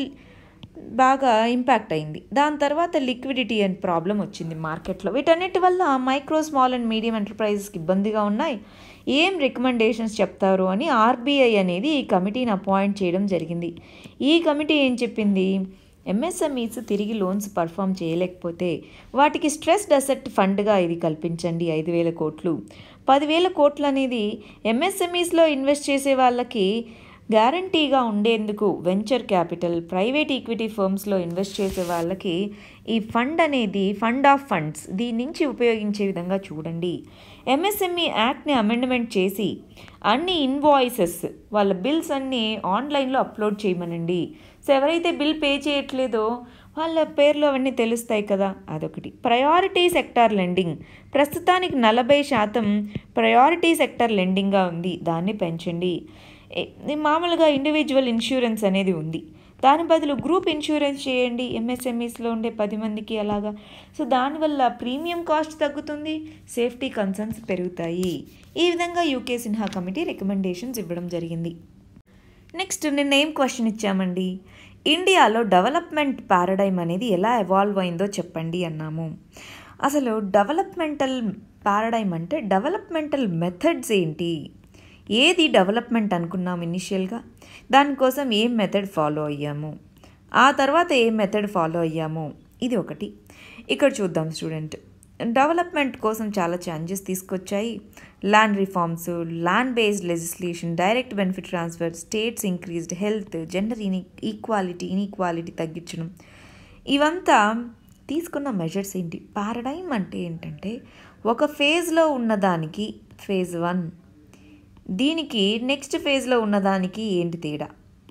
బాగా ఇంపాక్ట్ అయింది దాని తర్వాత లిక్విడిటీ అండ్ ప్రాబ్లం వచ్చింది మార్కెట్లో వీటన్నిటి వల్ల మైక్రో స్మాల్ అండ్ మీడియం ఎంటర్ప్రైజెస్కి ఇబ్బందిగా ఉన్నాయి ఏం రికమెండేషన్స్ చెప్తారు అని ఆర్బీఐ అనేది ఈ కమిటీని అపాయింట్ చేయడం జరిగింది ఈ కమిటీ ఏం చెప్పింది ఎంఎస్ఎంఈస్ తిరిగి లోన్స్ పర్ఫామ్ చేయలేకపోతే వాటికి స్ట్రెస్డ్ అసెట్ ఫండ్గా ఇది కల్పించండి ఐదు వేల కోట్లు పదివేల కోట్లు అనేది ఎంఎస్ఎంఈస్లో ఇన్వెస్ట్ చేసే వాళ్ళకి గ్యారంటీగా ఉండేందుకు వెంచర్ క్యాపిటల్ ప్రైవేట్ ఈక్విటీ ఫర్మ్స్లో ఇన్వెస్ట్ చేసే వాళ్ళకి ఈ ఫండ్ అనేది ఫండ్ ఆఫ్ ఫండ్స్ దీని నుంచి ఉపయోగించే విధంగా చూడండి ఎంఎస్ఎంఈ యాక్ట్ని అమెండ్మెంట్ చేసి అన్ని ఇన్వాయిసెస్ వాళ్ళ బిల్స్ అన్నీ ఆన్లైన్లో అప్లోడ్ చేయమనండి సో ఎవరైతే బిల్ పే చేయట్లేదో వాళ్ళ పేర్లు అవన్నీ తెలుస్తాయి కదా అదొకటి ప్రయారిటీ సెక్టార్ లెండింగ్ ప్రస్తుతానికి నలభై శాతం ప్రయారిటీ సెక్టార్ లెండింగ్గా ఉంది దాన్ని పెంచండి మామూలుగా ఇండివిజువల్ ఇన్సూరెన్స్ అనేది ఉంది దాని బదులు గ్రూప్ ఇన్సూరెన్స్ చేయండి ఎంఎస్ఎంఈస్లో ఉండే పది మందికి అలాగా సో దానివల్ల ప్రీమియం కాస్ట్ తగ్గుతుంది సేఫ్టీ కన్సర్న్స్ పెరుగుతాయి ఈ విధంగా యూకే సిన్హా కమిటీ రికమెండేషన్స్ ఇవ్వడం జరిగింది నెక్స్ట్ నిన్న ఏం క్వశ్చన్ ఇచ్చామండి ఇండియాలో డెవలప్మెంట్ పారాడైమ్ అనేది ఎలా ఎవాల్వ్ అయిందో చెప్పండి అన్నాము అసలు డెవలప్మెంటల్ పారాడైమ్ అంటే డెవలప్మెంటల్ మెథడ్స్ ఏంటి ఏది డెవలప్మెంట్ అనుకున్నాం ఇనిషియల్గా దానికోసం ఏం మెథడ్ ఫాలో అయ్యాము ఆ తర్వాత ఏం మెథడ్ ఫాలో అయ్యాము ఇది ఒకటి ఇక్కడ చూద్దాం స్టూడెంట్ డెవలప్మెంట్ కోసం చాలా చేంజెస్ తీసుకొచ్చాయి land reforms land based legislation direct benefit transfer states increased health gender ఇని ఈక్వాలిటీ ఇన్ఈక్వాలిటీ తగ్గించడం ఇవంతా తీసుకున్న మెజర్స్ ఏంటి పారడైమ్ అంటే ఏంటంటే ఒక ఫేజ్లో ఉన్నదానికి ఫేజ్ వన్ దీనికి నెక్స్ట్ ఫేజ్లో ఉన్నదానికి ఏంటి తేడా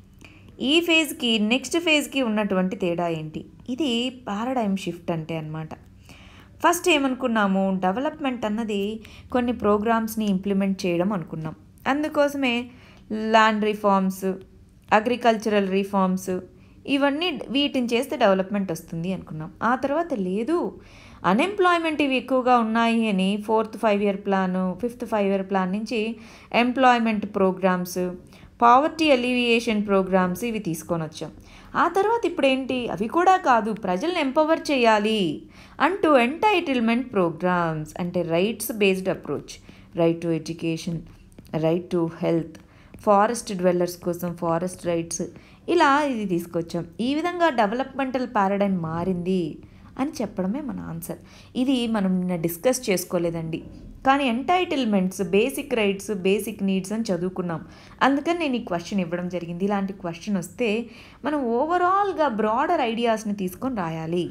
ఈ ఫేజ్కి నెక్స్ట్ ఫేజ్కి ఉన్నటువంటి తేడా ఏంటి ఇది పారాడైమ్ షిఫ్ట్ అంటే అనమాట ఫస్ట్ ఏమనుకున్నాము డెవలప్మెంట్ అన్నది కొన్ని ప్రోగ్రామ్స్ని ఇంప్లిమెంట్ చేయడం అనుకున్నాం అందుకోసమే ల్యాండ్ రిఫార్మ్స్ అగ్రికల్చరల్ రిఫార్మ్స్ ఇవన్నీ వీటిని చేస్తే డెవలప్మెంట్ వస్తుంది అనుకున్నాం ఆ తర్వాత లేదు అన్ఎంప్లాయ్మెంట్ ఇవి ఎక్కువగా ఉన్నాయి అని fourth five year plan fifth five year plan నుంచి employment programmes poverty alleviation programmes ఇవి తీసుకొని వచ్చాం ఆ తర్వాత ఇప్పుడు ఏంటి అవి కూడా కాదు ప్రజల్ని ఎంపవర్ చేయాలి అంటూ ఎంటైటిల్మెంట్ ప్రోగ్రామ్స్ అంటే rights based approach right to education right to health forest dwellers కోసం ఫారెస్ట్ రైట్స్ ఇలా ఇది తీసుకొచ్చాం ఈ విధంగా డెవలప్మెంటల్ పారాడైమ్ మారింది అని చెప్పడమే మన ఆన్సర్ ఇది మనం నిన్న డిస్కస్ చేసుకోలేదండి కానీ entitlements basic rights basic needs అని చదువుకున్నాం అందుకని నేను ఈ క్వశ్చన్ ఇవ్వడం జరిగింది ఇలాంటి క్వశ్చన్ వస్తే మనం ఓవరాల్గా బ్రాడర్ ఐడియాస్ని తీసుకొని రాయాలి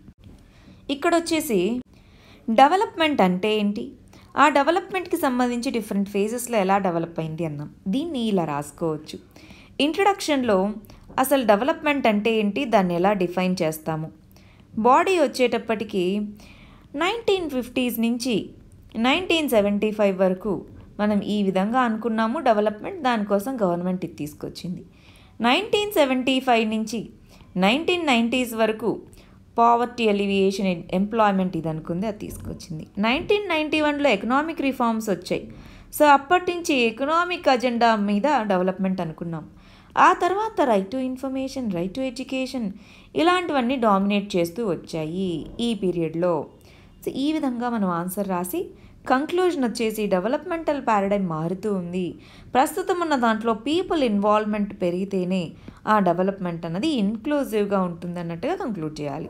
ఇక్కడ వచ్చేసి డెవలప్మెంట్ అంటే ఏంటి ఆ డెవలప్మెంట్కి సంబంధించి డిఫరెంట్ ఫేజెస్లో ఎలా డెవలప్ అయింది అన్నాం దీన్ని ఇలా రాసుకోవచ్చు ఇంట్రడక్షన్లో అసలు డెవలప్మెంట్ అంటే ఏంటి దాన్ని ఎలా డిఫైన్ చేస్తాము బాడీ వచ్చేటప్పటికి నైన్టీన్ ఫిఫ్టీస్ నుంచి నైన్టీన్ సెవెంటీ ఫైవ్ వరకు మనం ఈ విధంగా అనుకున్నాము డెవలప్మెంట్ దానికోసం గవర్నమెంట్ ఇది తీసుకొచ్చింది నైన్టీన్ సెవెంటీ ఫైవ్ నుంచి నైన్టీన్ నైంటీస్ వరకు పావర్టీ ఎలివియేషన్ ఎంప్లాయ్మెంట్ ఇది అనుకుంది అది తీసుకొచ్చింది నైన్టీన్ నైంటీ వన్లో ఎకనామిక్ రిఫార్మ్స్ వచ్చాయి సో అప్పటి నుంచి ఎకనామిక్ అజెండా మీద డెవలప్మెంట్ అనుకున్నాం ఆ తర్వాత right to information right to education ఇలాంటివన్నీ డామినేట్ చేస్తూ వచ్చాయి ఈ పీరియడ్లో సో ఈ విధంగా మనం ఆన్సర్ రాసి కంక్లూజన్ వచ్చేసి డెవలప్మెంటల్ పారాడైమ్ మారుతూ ఉంది ప్రస్తుతం ఉన్న దాంట్లో పీపుల్ ఇన్వాల్వ్మెంట్ పెరిగితేనే ఆ డెవలప్మెంట్ అన్నది ఇన్క్లూజివ్గా ఉంటుంది అన్నట్టుగా కంక్లూడ్ చేయాలి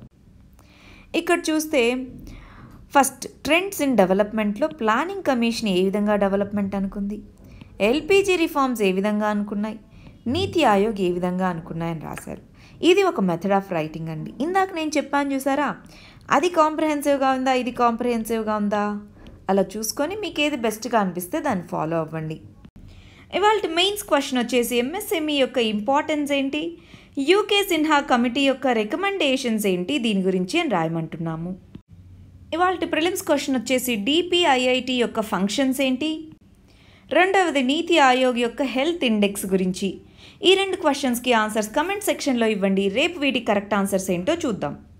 ఇక్కడ చూస్తే ఫస్ట్ ట్రెండ్స్ ఇన్ డెవలప్మెంట్లో ప్లానింగ్ కమిషన్ ఏ విధంగా డెవలప్మెంట్ అనుకుంది ఎల్పిజి రిఫార్మ్స్ ఏ విధంగా అనుకున్నాయి నీతి ఆయోగ్ ఏ విధంగా అనుకున్నాయని రాశారు ఇది ఒక మెథడ్ ఆఫ్ రైటింగ్ అండి ఇందాక నేను చెప్పాను చూసారా అది కాంప్రహెన్సివ్గా ఉందా ఇది కాంప్రహెన్సివ్గా ఉందా అలా చూసుకొని మీకు ఏది బెస్ట్గా అనిపిస్తే దాన్ని ఫాలో అవ్వండి ఇవాళ మెయిన్స్ క్వశ్చన్ వచ్చేసి ఎంఎస్ఎంఈ యొక్క ఇంపార్టెన్స్ ఏంటి యూకే సిన్హా కమిటీ యొక్క రికమెండేషన్స్ ఏంటి దీని గురించి అని రాయమంటున్నాము ఇవాళ ప్రిలిమ్స్ క్వశ్చన్ వచ్చేసి డిపిఐఐటి యొక్క ఫంక్షన్స్ ఏంటి రెండవది నీతి ఆయోగ్ యొక్క హెల్త్ ఇండెక్స్ గురించి ఈ రెండు క్వశ్చన్స్కి ఆన్సర్స్ కమెంట్ సెక్షన్లో ఇవ్వండి రేపు వీటి కరెక్ట్ ఆన్సర్స్ ఏంటో చూద్దాం